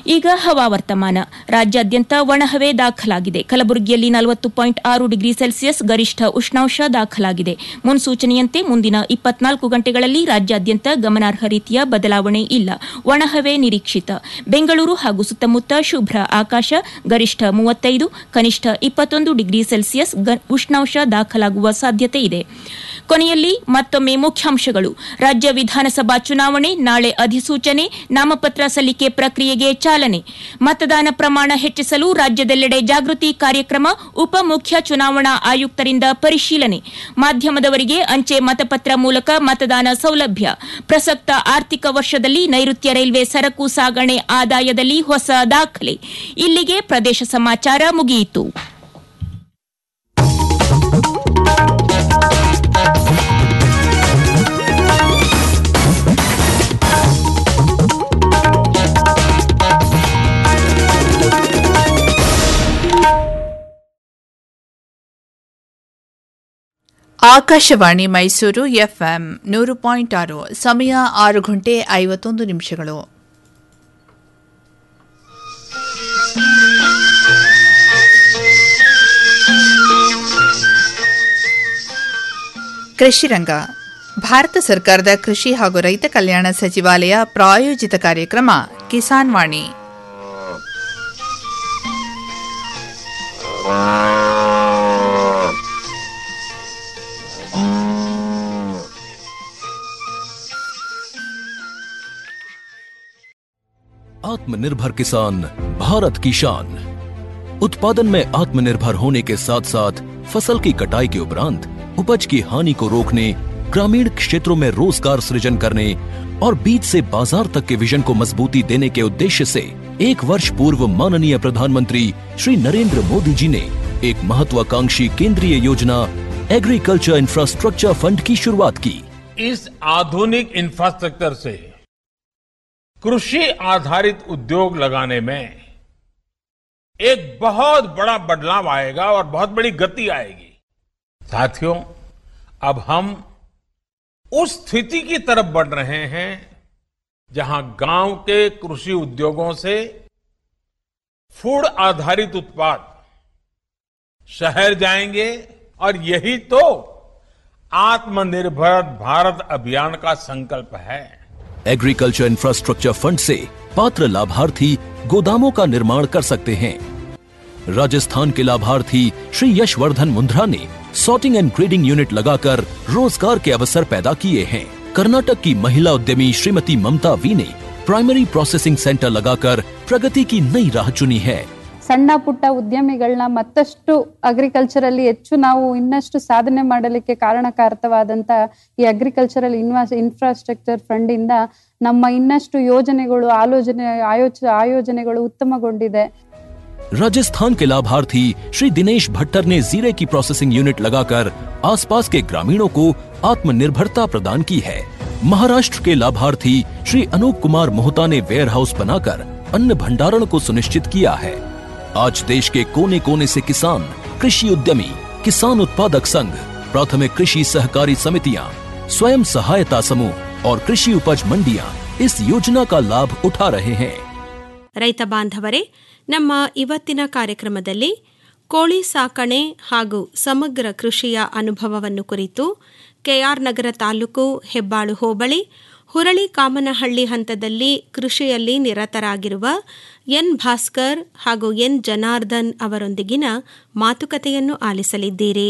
ಈಗ ಹವಾವರ್ತಮಾನ ರಾಜ್ಯಾದ್ಯಂತ ಒಣಹವೆ ದಾಖಲಾಗಿದೆ ಕಲಬುರಗಿಯಲ್ಲಿ ನಲವತ್ತು ಪಾಯಿಂಟ್ ಆರು ಡಿಗ್ರಿ ಸೆಲ್ಸಿಯಸ್ ಗರಿಷ್ಠ ಉಷ್ಣಾಂಶ ದಾಖಲಾಗಿದೆ ಮುನ್ಸೂಚನೆಯಂತೆ ಮುಂದಿನ ಇಪ್ಪತ್ನಾಲ್ಕು ಗಂಟೆಗಳಲ್ಲಿ ರಾಜ್ಯಾದ್ಯಂತ ಗಮನಾರ್ಹ ರೀತಿಯ ಬದಲಾವಣೆ ಇಲ್ಲ ಒಣಹವೆ ನಿರೀಕ್ಷಿತ ಬೆಂಗಳೂರು ಹಾಗೂ ಸುತ್ತಮುತ್ತ ಶುಭ್ರ ಆಕಾಶ ಗರಿಷ್ಠ ಮೂವತ್ತೈದು ಕನಿಷ್ಠ ಇಪ್ಪತ್ತೊಂದು ಡಿಗ್ರಿ ಸೆಲ್ಸಿಯಸ್ ಉಷ್ಣಾಂಶ ದಾಖಲಾಗುವ ಸಾಧ್ಯತೆ ಇದೆ ಕೊನೆಯಲ್ಲಿ ಮತ್ತೊಮ್ಮೆ ಮುಖ್ಯಾಂಶಗಳು ರಾಜ್ಯ ವಿಧಾನಸಭಾ ಚುನಾವಣೆ ನಾಳೆ ಅಧಿಸೂಚನೆ ನಾಮಪತ್ರ ಸಲ್ಲಿಕೆ ಪ್ರಕ್ರಿಯೆಗೆ ಚಾಲನೆ ಮತದಾನ ಪ್ರಮಾಣ ಹೆಚ್ಚಿಸಲು ರಾಜ್ಯದೆಲ್ಲೆಡೆ ಜಾಗೃತಿ ಕಾರ್ಯಕ್ರಮ ಉಪಮುಖ್ಯ ಚುನಾವಣಾ ಆಯುಕ್ತರಿಂದ ಪರಿಶೀಲನೆ ಮಾಧ್ಯಮದವರಿಗೆ ಅಂಚೆ ಮತಪತ್ರ ಮೂಲಕ ಮತದಾನ ಸೌಲಭ್ಯ ಪ್ರಸಕ್ತ ಆರ್ಥಿಕ ವರ್ಷದಲ್ಲಿ ನೈಋತ್ಯ ರೈಲ್ವೆ ಸರಕು ಸಾಗಣೆ ಆದಾಯದಲ್ಲಿ ಹೊಸ ದಾಖಲೆ ಇಲ್ಲಿಗೆ ಪ್ರದೇಶ ಸಮಾಚಾರ ಮುಗಿಯಿತು ಆಕಾಶವಾಣಿ ಮೈಸೂರು ಎಫ್ಎಂ ನೂರು ಪಾಯಿಂಟ್ ಆರು ಸಮಯ ಆರು ಗಂಟೆ ಐವತ್ತೊಂದು ನಿಮಿಷಗಳು ಕೃಷಿರಂಗ ಭಾರತ ಸರ್ಕಾರದ ಕೃಷಿ ಹಾಗೂ ರೈತ ಕಲ್ಯಾಣ ಸಚಿವಾಲಯ ಪ್ರಾಯೋಜಿತ ಕಾರ್ಯಕ್ರಮ ಕಿಸಾನ್ ವಾಣಿ आत्मनिर्भर किसान भारत की शान उत्पादन में आत्मनिर्भर होने के साथ साथ फसल की कटाई के उपरांत उपज की हानि को रोकने ग्रामीण क्षेत्रों में रोजगार सृजन करने और बीज से बाजार तक के विजन को मजबूती देने के उद्देश्य से एक वर्ष पूर्व माननीय प्रधानमंत्री श्री नरेंद्र मोदी जी ने एक महत्वाकांक्षी केंद्रीय योजना एग्रीकल्चर इंफ्रास्ट्रक्चर फंड की शुरुआत की इस आधुनिक इंफ्रास्ट्रक्चर से कृषि आधारित उद्योग लगाने में एक बहुत बड़ा बदलाव आएगा और बहुत बड़ी गति आएगी साथियों अब हम उस स्थिति की तरफ बढ़ रहे हैं जहां गांव के कृषि उद्योगों से फूड आधारित उत्पाद शहर जाएंगे और यही तो आत्मनिर्भर भारत अभियान का संकल्प है एग्रीकल्चर इंफ्रास्ट्रक्चर फंड से पात्र लाभार्थी गोदामों का निर्माण कर सकते हैं राजस्थान के लाभार्थी श्री यशवर्धन मुंद्रा ने सॉर्टिंग एंड ग्रेडिंग यूनिट लगाकर रोजगार के अवसर पैदा किए हैं कर्नाटक की महिला उद्यमी श्रीमती ममता वी ने प्राइमरी प्रोसेसिंग सेंटर लगाकर प्रगति की नई राह चुनी है ಸಣ್ಣ ಪುಟ್ಟ ಉದ್ಯಮಿಗಳನ್ನ ಮತ್ತಷ್ಟು ಅಗ್ರಿಕಲ್ಚರಲ್ಲಿ ಹೆಚ್ಚು ನಾವು ಇನ್ನಷ್ಟು ಸಾಧನೆ ಮಾಡಲಿಕ್ಕೆ ಕಾರಣಕಾರಕವಾದಂತ ಈ ಅಗ್ರಿಕಲ್ಚರಲ್ ಇನ್ವಾಸ್ ಇನ್ಫ್ರಾಸ್ಟ್ರಕ್ಚರ್ ಫಂಡ್ ಇಂದ ನಮ್ಮ ಇನ್ನಷ್ಟು ಯೋಜನೆಗಳು ಆಲೋಚನೆ ಆಯೋಚ ಆಯೋಜನೆಗಳು ಉತ್ತಮಗೊಂಡಿದೆ राजस्थान के लाभार्थी श्री दिनेश भट्टर ने जीरे की प्रोसेसिंग यूनिट लगाकर आसपास के ग्रामीणों को आत्मनिर्भरता प्रदान की है महाराष्ट्र के लाभार्थी श्री अनूप कुमार मोहता ने वेयर हाउस बनाकर अन्न भंडारण को सुनिश्चित किया है आज देश के कोने कोने से किसान कृषि उद्यमी किसान उत्पादक संघ प्राथमिक कृषि सहकारी समितियां स्वयं सहायता समूह और कृषि उपज मंडियां इस योजना का लाभ उठा रहे हैं ರೈತ ಬಾಂಧವರೇ ನಮ್ಮ ಇವತ್ತಿನ ಕಾರ್ಯಕ್ರಮದಲ್ಲಿ ಕೋಳಿ ಸಾಕಣೆ ಹಾಗೂ ಸಮಗ್ರ ಕೃಷಿಯ ಅನುಭವವನ್ನು ಕುರಿತು ಕೆಆರ್ ನಗರ ತಾಲೂಕು ಹೆಬ್ಬಾಳು ಹೋಬಳಿ ಹುರಳಿ ಕಾಮನಹಳ್ಳಿ ಹಂತದಲ್ಲಿ ಕೃಷಿಯಲ್ಲಿ ನಿರತರಾಗಿರುವ ಎನ್ ಭಾಸ್ಕರ್ ಹಾಗೂ ಎನ್ ಜನಾರ್ದನ್ ಅವರೊಂದಿಗಿನ ಮಾತುಕತೆಯನ್ನು ಆಲಿಸಲಿದ್ದೀರಿ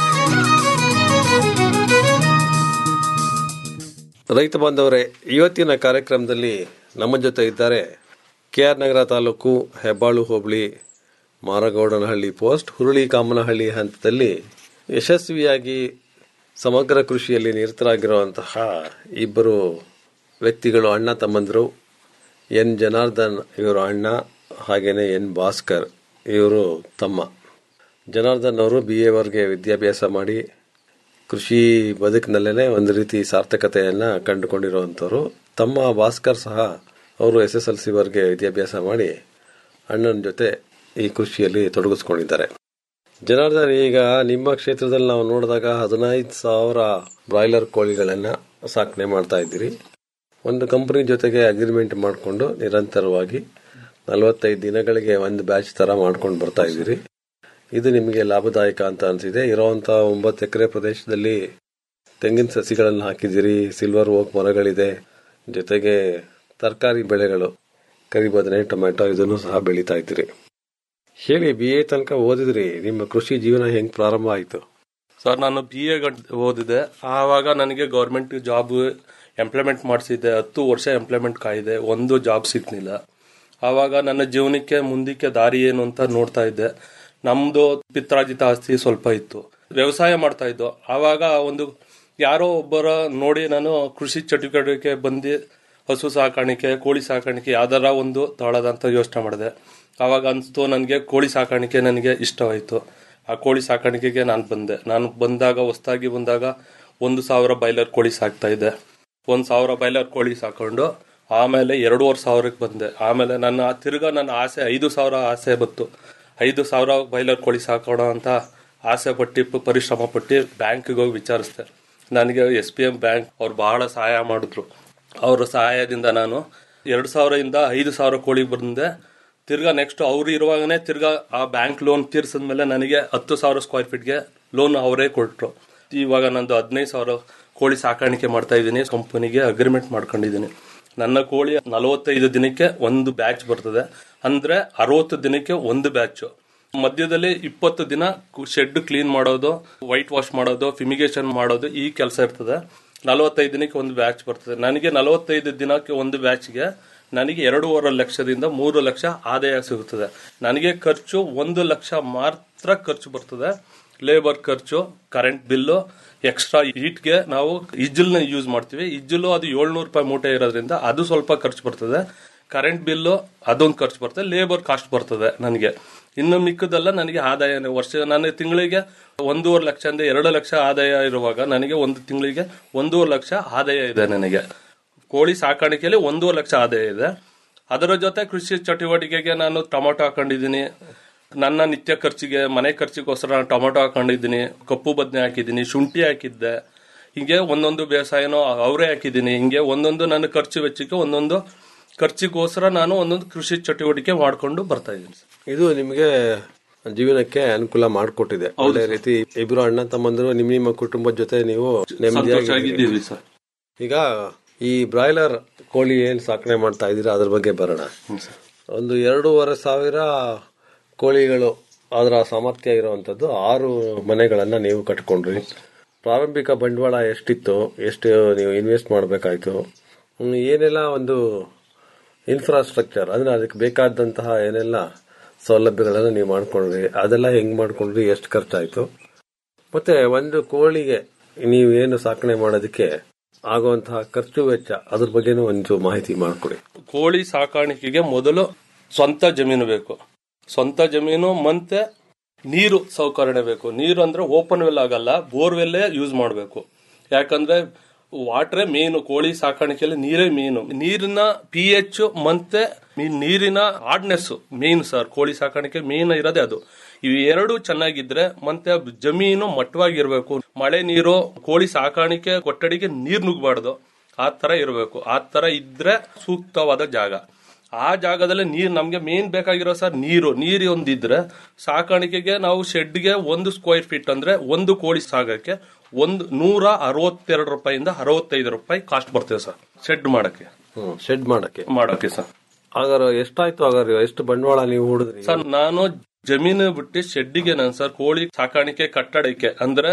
ರೈತ ಬಾಂಧವರೇ ಇವತ್ತಿನ ಕಾರ್ಯಕ್ರಮದಲ್ಲಿ ನಮ್ಮ ಜೊತೆ ಇದ್ದಾರೆ K R Nagar taluk Hebbalu hobli Maragowdanahalli post Huruli Kamanahalli ಹಂತದಲ್ಲಿ ಯಶಸ್ವಿಯಾಗಿ ಸಮಗ್ರ ಕೃಷಿಯಲ್ಲಿ ನಿರತರಾಗಿರುವಂತಹ ಇಬ್ಬರು ವ್ಯಕ್ತಿಗಳು ಅಣ್ಣ ತಮ್ಮಂದರು ಎನ್ ಜನಾರ್ದನ್ ಇವರು ಅಣ್ಣ ಹಾಗೇನೆ ಎನ್ ಭಾಸ್ಕರ್ ಇವರು ತಮ್ಮ ಜನಾರ್ದನ್ ಅವರು ಬಿ ಎವರೆಗೆ ವಿದ್ಯಾಭ್ಯಾಸ ಮಾಡಿ ಕೃಷಿ ಬದುಕಿನಲ್ಲೇ ಒಂದು ರೀತಿ ಸಾರ್ಥಕತೆಯನ್ನು ಕಂಡುಕೊಂಡಿರುವಂಥವ್ರು ತಮ್ಮ ಭಾಸ್ಕರ್ ಸಹ ಅವರು ಎಸ್ ಎಸ್ ಎಲ್ ಸಿ ವರೆಗೆ ವಿದ್ಯಾಭ್ಯಾಸ ಮಾಡಿ ಅಣ್ಣನ ಜೊತೆ ಈ ಕೃಷಿಯಲ್ಲಿ ತೊಡಗಿಸ್ಕೊಂಡಿದ್ದಾರೆ ಜನಾರ್ದನ್ ಈಗ ನಿಮ್ಮ ಕ್ಷೇತ್ರದಲ್ಲಿ ನಾವು ನೋಡಿದಾಗ ಹದಿನೈದು ಸಾವಿರ ಬ್ರಾಯ್ಲರ್ ಕೋಳಿಗಳನ್ನು ಸಾಕಣೆ ಮಾಡ್ತಾ ಇದ್ದೀರಿ ಒಂದು ಕಂಪನಿ ಜೊತೆಗೆ ಅಗ್ರಿಮೆಂಟ್ ಮಾಡಿಕೊಂಡು ನಿರಂತರವಾಗಿ ನಲವತ್ತೈದು ದಿನಗಳಿಗೆ ಒಂದು ಬ್ಯಾಚ್ ತರ ಮಾಡ್ಕೊಂಡು ಬರ್ತಾ ಇದ್ದೀರಿ ಇದು ನಿಮಗೆ ಲಾಭದಾಯಕ ಅಂತ ಅನ್ಸಿದೆ ಇರುವಂತ ಒಂಬತ್ತು ಎಕರೆ ಪ್ರದೇಶದಲ್ಲಿ ತೆಂಗಿನ ಸಸಿಗಳನ್ನು ಹಾಕಿದ್ದೀರಿ ಸಿಲ್ವರ್ ಓಕ್ ಮರಗಳಿದೆ ಜೊತೆಗೆ ತರಕಾರಿ ಬೆಳೆಗಳು ಕರಿಬದನೆ ಟೊಮೆಟೊ ಇದನ್ನು ಸಹ ಬೆಳೀತಾ ಇದ್ದೀರಿ ಹೇಳಿ ಬಿ ಎ ತನಕ ಓದಿದ್ರಿ ನಿಮ್ಮ ಕೃಷಿ ಜೀವನ ಹೆಂಗ್ ಪ್ರಾರಂಭ ಆಯ್ತು ಸರ್ ನಾನು ಬಿ ಎ ಓದಿದೆ ಆವಾಗ ನನಗೆ ಗೌರ್ಮೆಂಟ್ ಜಾಬ್ ಎಂಪ್ಲಾಯ್ಮೆಂಟ್ ಮಾಡಿಸಿದ್ದೆ ಹತ್ತು ವರ್ಷ ಎಂಪ್ಲಾಯ್ಮೆಂಟ್ ಕಾಯಿದೆ ಒಂದು ಜಾಬ್ ಸಿಗ್ಲಿಲ್ಲ ಆವಾಗ ನನ್ನ ಜೀವನಕ್ಕೆ ಮುಂದಕ್ಕೆ ದಾರಿ ಏನು ಅಂತ ನೋಡ್ತಾ ಇದ್ದೆ ನಮ್ದು ಪಿತ್ರಾಜಿತ ಆಸ್ತಿ ಸ್ವಲ್ಪ ಇತ್ತು ವ್ಯವಸಾಯ ಮಾಡ್ತಾ ಇದ್ದು ಆವಾಗ ಒಂದು ಯಾರೋ ಒಬ್ಬರ ನೋಡಿ ನಾನು ಕೃಷಿ ಚಟುವಟಿಕೆ ಬಂದು ಹಸು ಸಾಕಾಣಿಕೆ ಕೋಳಿ ಸಾಕಾಣಿಕೆ ಯಾವ್ದಾರ ಒಂದು ತಗೊಳ್ಳೋದಂತ ಯೋಚನೆ ಮಾಡಿದೆ ಆವಾಗ ಅನ್ಸ್ತು ನನಗೆ ಕೋಳಿ ಸಾಕಾಣಿಕೆ ನನಗೆ ಇಷ್ಟವಾಯಿತು ಆ ಕೋಳಿ ಸಾಕಾಣಿಕೆಗೆ ನಾನು ಬಂದೆ ನಾನು ಬಂದಾಗ ಹೊಸ್ದಾಗಿ ಬಂದಾಗ ಒಂದು ಸಾವಿರ ಬಾಯ್ಲರ್ ಕೋಳಿ ಸಾಕ್ತಾ ಇದ್ದೆ ಒಂದು ಸಾವಿರ ಬಾಯ್ಲರ್ ಕೋಳಿ ಸಾಕೊಂಡು ಆಮೇಲೆ ಎರಡೂವರೆ ಸಾವಿರಕ್ಕೆ ಬಂದೆ ಆಮೇಲೆ ನನ್ನ ತಿರ್ಗಾ ನನ್ನ ಆಸೆ ಐದು ಸಾವಿರ ಆಸೆ ಬಂತು ಐದು ಸಾವಿರ ಬಾಯ್ಲರ್ ಕೋಳಿ ಸಾಕೋಣ ಅಂತ ಆಸೆ ಪಟ್ಟು ಪ- ಪರಿಶ್ರಮ ಪಟ್ಟು ಬ್ಯಾಂಕ್ಗೆ ಹೋಗಿ ವಿಚಾರಿಸ್ದೆ ನನಗೆ ಎಸ್ ಪಿ ಎಂ ಬ್ಯಾಂಕ್ ಅವ್ರು ಬಹಳ ಸಹಾಯ ಮಾಡಿದ್ರು ಅವರ ಸಹಾಯದಿಂದ ನಾನು ಎರಡು ಸಾವಿರದಿಂದ ಐದು ಸಾವಿರ ಕೋಳಿ ಬಂದೆ ತಿರ್ಗಾ ನೆಕ್ಸ್ಟ್ ಅವ್ರು ಇರುವಾಗನೇ ತಿರ್ಗಾ ಆ ಬ್ಯಾಂಕ್ ಲೋನ್ ತೀರ್ಸಿದ್ಮೇಲೆ ನನಗೆ ಹತ್ತು ಸಾವಿರ ಸ್ಕ್ವೇರ್ ಫೀಟ್ಗೆ ಲೋನ್ ಅವರೇ ಕೊಟ್ಟರು ಇವಾಗ ನಂದು ಹದಿನೈದು ಸಾವಿರ ಕೋಳಿ ಸಾಕಾಣಿಕೆ ಮಾಡ್ತಾ ಇದ್ದೀನಿ ಕಂಪನಿಗೆ ಅಗ್ರಿಮೆಂಟ್ ಮಾಡ್ಕೊಂಡಿದ್ದೀನಿ ನನ್ನ ಕೋಳಿ ನಲವತ್ತೈದು ದಿನಕ್ಕೆ ಒಂದು ಬ್ಯಾಚ್ ಬರ್ತದೆ ಅಂದ್ರೆ ಅರವತ್ತು ದಿನಕ್ಕೆ ಒಂದು ಬ್ಯಾಚ್ ಮಧ್ಯದಲ್ಲಿ ಇಪ್ಪತ್ತು ದಿನ ಶೆಡ್ ಕ್ಲೀನ್ ಮಾಡೋದು ವೈಟ್ ವಾಶ್ ಮಾಡೋದು ಫಿಮಿಗೇಷನ್ ಮಾಡೋದು ಈ ಕೆಲಸ ಇರ್ತದೆ ನಲವತ್ತೈದು ದಿನಕ್ಕೆ ಒಂದು ಬ್ಯಾಚ್ ಬರ್ತದೆ ನನಗೆ ನಲವತ್ತೈದು ದಿನಕ್ಕೆ ಒಂದು ಬ್ಯಾಚ್ಗೆ ನನಗೆ ಎರಡೂವರೆ ಲಕ್ಷದಿಂದ ಮೂರು ಲಕ್ಷ ಆದಾಯ ಸಿಗುತ್ತದೆ ನನಗೆ ಖರ್ಚು ಒಂದು ಲಕ್ಷ ಮಾತ್ರ ಖರ್ಚು ಬರ್ತದೆ ಲೇಬರ್ ಖರ್ಚು ಕರೆಂಟ್ ಬಿಲ್ಲು ಎಕ್ಸ್ಟ್ರಾ ಹೀಟ್ಗೆ ನಾವು ಇಜ್ಜಲ್ನ ಯೂಸ್ ಮಾಡ್ತೀವಿ ಇಜ್ಜಲು ಅದು ಏಳ್ನೂರು ರೂಪಾಯಿ ಮೂಟೆ ಇರೋದ್ರಿಂದ ಅದು ಸ್ವಲ್ಪ ಖರ್ಚು ಬರ್ತದೆ ಕರೆಂಟ್ ಬಿಲ್ಲು ಅದೊಂದು ಖರ್ಚು ಬರ್ತದೆ ಲೇಬರ್ ಕಾಸ್ಟ್ ಬರ್ತದೆ ನನಗೆ ಇನ್ನು ಮಿಕ್ಕದೆಲ್ಲ ನನಗೆ ಆದಾಯ ವರ್ಷ ನಾನು ತಿಂಗಳಿಗೆ ಒಂದೂವರೆ ಲಕ್ಷದಿಂದ ಎರಡು ಲಕ್ಷ ಆದಾಯ ಇರುವಾಗ ನನಗೆ ಒಂದು ತಿಂಗಳಿಗೆ ಒಂದೂವರೆ ಲಕ್ಷ ಆದಾಯ ಇದೆ ನನಗೆ ಕೋಳಿ ಸಾಕಾಣಿಕೆಯಲ್ಲಿ ಒಂದೂವರೆ ಲಕ್ಷ ಆದಾಯ ಇದೆ ಅದರ ಜೊತೆ ಕೃಷಿ ಚಟುವಟಿಕೆಗೆ ನಾನು ಟೊಮೊಟೊ ಹಾಕೊಂಡಿದ್ದೀನಿ ನನ್ನ ನಿತ್ಯ ಖರ್ಚಿಗೆ ಮನೆ ಖರ್ಚಿಗೋಸ್ಕರ ನಾನು ಟೊಮೊಟೊ ಹಾಕೊಂಡಿದ್ದೀನಿ ಕಪ್ಪು ಬದನೆ ಹಾಕಿದ್ದೀನಿ ಶುಂಠಿ ಹಾಕಿದ್ದೆ ಹಿಂಗೆ ಒಂದೊಂದು ಬೇಸಾಯನೂ ಅವರೇ ಹಾಕಿದ್ದೀನಿ ಹಿಂಗೆ ಒಂದೊಂದು ನನ್ನ ಖರ್ಚು ವೆಚ್ಚಕ್ಕೆ ಒಂದೊಂದು ಖರ್ಚಿಗೋಸ್ಕರ ನಾನು ಒಂದೊಂದು ಕೃಷಿ ಚಟುವಟಿಕೆ ಮಾಡ್ಕೊಂಡು ಬರ್ತಾ ಇದ್ದೀನಿ ಸರ್. ಇದು ನಿಮಗೆ ಜೀವನಕ್ಕೆ ಅನುಕೂಲ ಮಾಡಿಕೊಟ್ಟಿದೆ ಒಳ್ಳೆ ರೀತಿ ಇಬ್ರು ಅಣ್ಣ ತಮ್ಮಂದ್ರು ನಿಮ್ಮ ನಿಮ್ಮ ಕುಟುಂಬದ ಜೊತೆ ನೀವು ನೆಮ್ಮದಿಯಾಗಿ ಸಂತೋಷವಾಗಿದ್ದೀವಿ ಸರ್ ಈಗ ಈ ಬ್ರಾಯ್ಲರ್ ಕೋಳಿ ಏನ್ ಸಾಕಣೆ ಮಾಡ್ತಾ ಇದೀರಾ ಅದ್ರ ಬಗ್ಗೆ ಬರೋಣ ಒಂದು ಎರಡೂವರೆ ಸಾವಿರ ಕೋಳಿಗಳು ಅದರ ಸಾಮರ್ಥ್ಯ ಇರುವಂತದ್ದು ಆರು ಮನೆಗಳನ್ನ ನೀವು ಕಟ್ಕೊಂಡ್ರಿ ಪ್ರಾರಂಭಿಕ ಬಂಡವಾಳ ಎಷ್ಟಿತ್ತು ಎಷ್ಟು ನೀವು ಇನ್ವೆಸ್ಟ್ ಮಾಡಬೇಕಾಯ್ತು ಹ್ಮ್, ಏನೆಲ್ಲ ಒಂದು ಇನ್ಫ್ರಾಸ್ಟ್ರಕ್ಚರ್ ಅಂದ್ರೆ ಅದಕ್ಕೆ ಬೇಕಾದಂತಹ ಏನೆಲ್ಲ ಸೌಲಭ್ಯಗಳನ್ನ ನೀವು ಮಾಡ್ಕೊಂಡ್ರಿ ಅದೆಲ್ಲ ಹೆಂಗ್ ಮಾಡ್ಕೊಂಡ್ರಿ ಎಷ್ಟು ಖರ್ಚಾಯ್ತು ಮತ್ತೆ ಒಂದು ಕೋಳಿಗೆ ನೀವು ಏನು ಸಾಕಣೆ ಮಾಡೋದಕ್ಕೆ ಆಗುವಂತಹ ಖರ್ಚು ವೆಚ್ಚ ಅದ್ರ ಬಗ್ಗೆನೂ ಒಂದು ಮಾಹಿತಿ ಮಾಡ್ಕೊಡಿ ಕೋಳಿ ಸಾಕಾಣಿಕೆಗೆ ಮೊದಲು ಸ್ವಂತ ಜಮೀನು ಬೇಕು ಸ್ವಂತ ಜಮೀನು ಮತ್ತೆ ನೀರು ಸೌಕರ್ಯ ಬೇಕು ನೀರು ಅಂದ್ರೆ ಓಪನ್ ವೆಲ್ ಆಗಲ್ಲ ಬೋರ್ವೆಲ್ಲೇ ಯೂಸ್ ಮಾಡಬೇಕು ಯಾಕಂದ್ರೆ ವಾಟ್ರೇ ಮೇನು ಕೋಳಿ ಸಾಕಾಣಿಕೆಯಲ್ಲಿ ನೀರೇ ಮೇನು ನೀರಿನ ಪಿ ಎಚ್ ಮತ್ತೆ ಈ ನೀರಿನ ಹಾರ್ಡ್ನೆಸ್ ಮೇನ್ ಸರ್ ಕೋಳಿ ಸಾಕಾಣಿಕೆ ಮೇನ್ ಇರೋದೇ ಅದು ಇವು ಎರಡು ಚೆನ್ನಾಗಿದ್ರೆ ಮತ್ತೆ ಜಮೀನು ಮಟ್ಟವಾಗಿರ್ಬೇಕು ಮಳೆ ನೀರು ಕೋಳಿ ಸಾಕಾಣಿಕೆ ಕೊಠಡಿಗೆ ನೀರ್ ನುಗ್ಬಾರ್ದು ಆ ತರ ಇರಬೇಕು ಆ ತರ ಇದ್ರೆ ಸೂಕ್ತವಾದ ಜಾಗ ಆ ಜಾಗದಲ್ಲಿ ನೀರ್ ನಮ್ಗೆ ಮೇನ್ ಬೇಕಾಗಿರೋ ಸರ್ ನೀರು ನೀರು ಒಂದಿದ್ರೆ ಸಾಕಾಣಿಕೆಗೆ ನಾವು ಶೆಡ್ಗೆ ಒಂದು ಸ್ಕ್ವೇರ್ ಫೀಟ್ ಅಂದ್ರೆ ಒಂದು ಕೋಳಿ ಸಾಗಕ್ಕೆ ಒಂದು ನೂರ ಅರವತ್ತೆರಡು ರೂಪಾಯಿಂದ ಅರವತ್ತೈದು ರೂಪಾಯಿ ಕಾಸ್ಟ್ ಬರ್ತದೆ ಸರ್ ಶೆಡ್ ಮಾಡಕ್ಕೆ ಶೆಡ್ ಮಾಡಕ್ಕೆ ಮಾಡಕ್ಕೆ ಸರ್ ಹಾಗಾದ್ರೆ ಎಷ್ಟಾಯ್ತು ಹಾಗಾದ್ರೆ ಎಷ್ಟು ಬಂಡವಾಳ ನೀವು ಹೂಡಿದ್ರಿ ಸರ್ ನಾನು ಜಮೀನು ಬಿಟ್ಟು ಶೆಡ್ಡಿಗೆ ನಾನು ಸರ್ ಕೋಳಿ ಸಾಕಾಣಿಕೆ ಕಟ್ಟಡಕ್ಕೆ ಅಂದ್ರೆ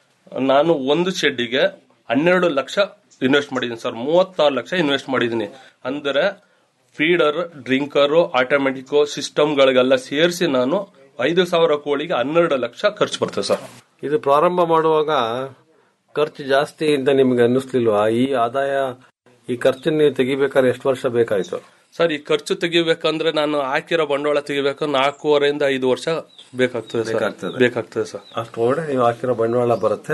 ನಾನು ಒಂದು ಶೆಡ್ಡಿಗೆ ಹನ್ನೆರಡು ಲಕ್ಷ ಇನ್ವೆಸ್ಟ್ ಮಾಡಿದ್ದೀನಿ ಸರ್ ಮೂವತ್ತಾರು ಲಕ್ಷ ಇನ್ವೆಸ್ಟ್ ಮಾಡಿದ್ದೀನಿ ಅಂದ್ರೆ ಫೀಡರ್ ಡ್ರಿಂಕರು ಆಟೋಮೆಟಿಕ್ ಸಿಸ್ಟಮ್ಗಳಿಗೆಲ್ಲ ಸೇರಿಸಿ ನಾನು ಐದು ಸಾವಿರ ಕೋಳಿಗೆ ಹನ್ನೆರಡು ಲಕ್ಷ ಖರ್ಚು ಬರ್ತದೆ ಸರ್ ಇದು ಪ್ರಾರಂಭ ಮಾಡುವಾಗ ಖರ್ಚು ಜಾಸ್ತಿ ಅಂತ ನಿಮ್ಗೆ ಅನ್ನಿಸ್ಲಿಲ್ವಾ ಈ ಆದಾಯ ಈ ಖರ್ಚನ್ನು ನೀವು ತೆಗಿಬೇಕಾದ್ರೆ ಎಷ್ಟು ವರ್ಷ ಬೇಕಾಯ್ತು ಸರ್ ಈ ಖರ್ಚು ತೆಗಿಬೇಕಂದ್ರೆ ನಾನು ಹಾಕಿರೋ ಬಂಡವಾಳ ತೆಗಿಬೇಕು ನಾಲ್ಕೂವರೆಯಿಂದ ಐದು ವರ್ಷ ಬೇಕಾಗ್ತದೆ ಸರ್ ಬೇಕಾಗ್ತದೆ. ಬೇಕಾಗ್ತದೆ ಸರ್ ಅಷ್ಟು ಒಳಗಡೆ ನೀವು ಹಾಕಿರೋ ಬಂಡವಾಳ ಬರುತ್ತೆ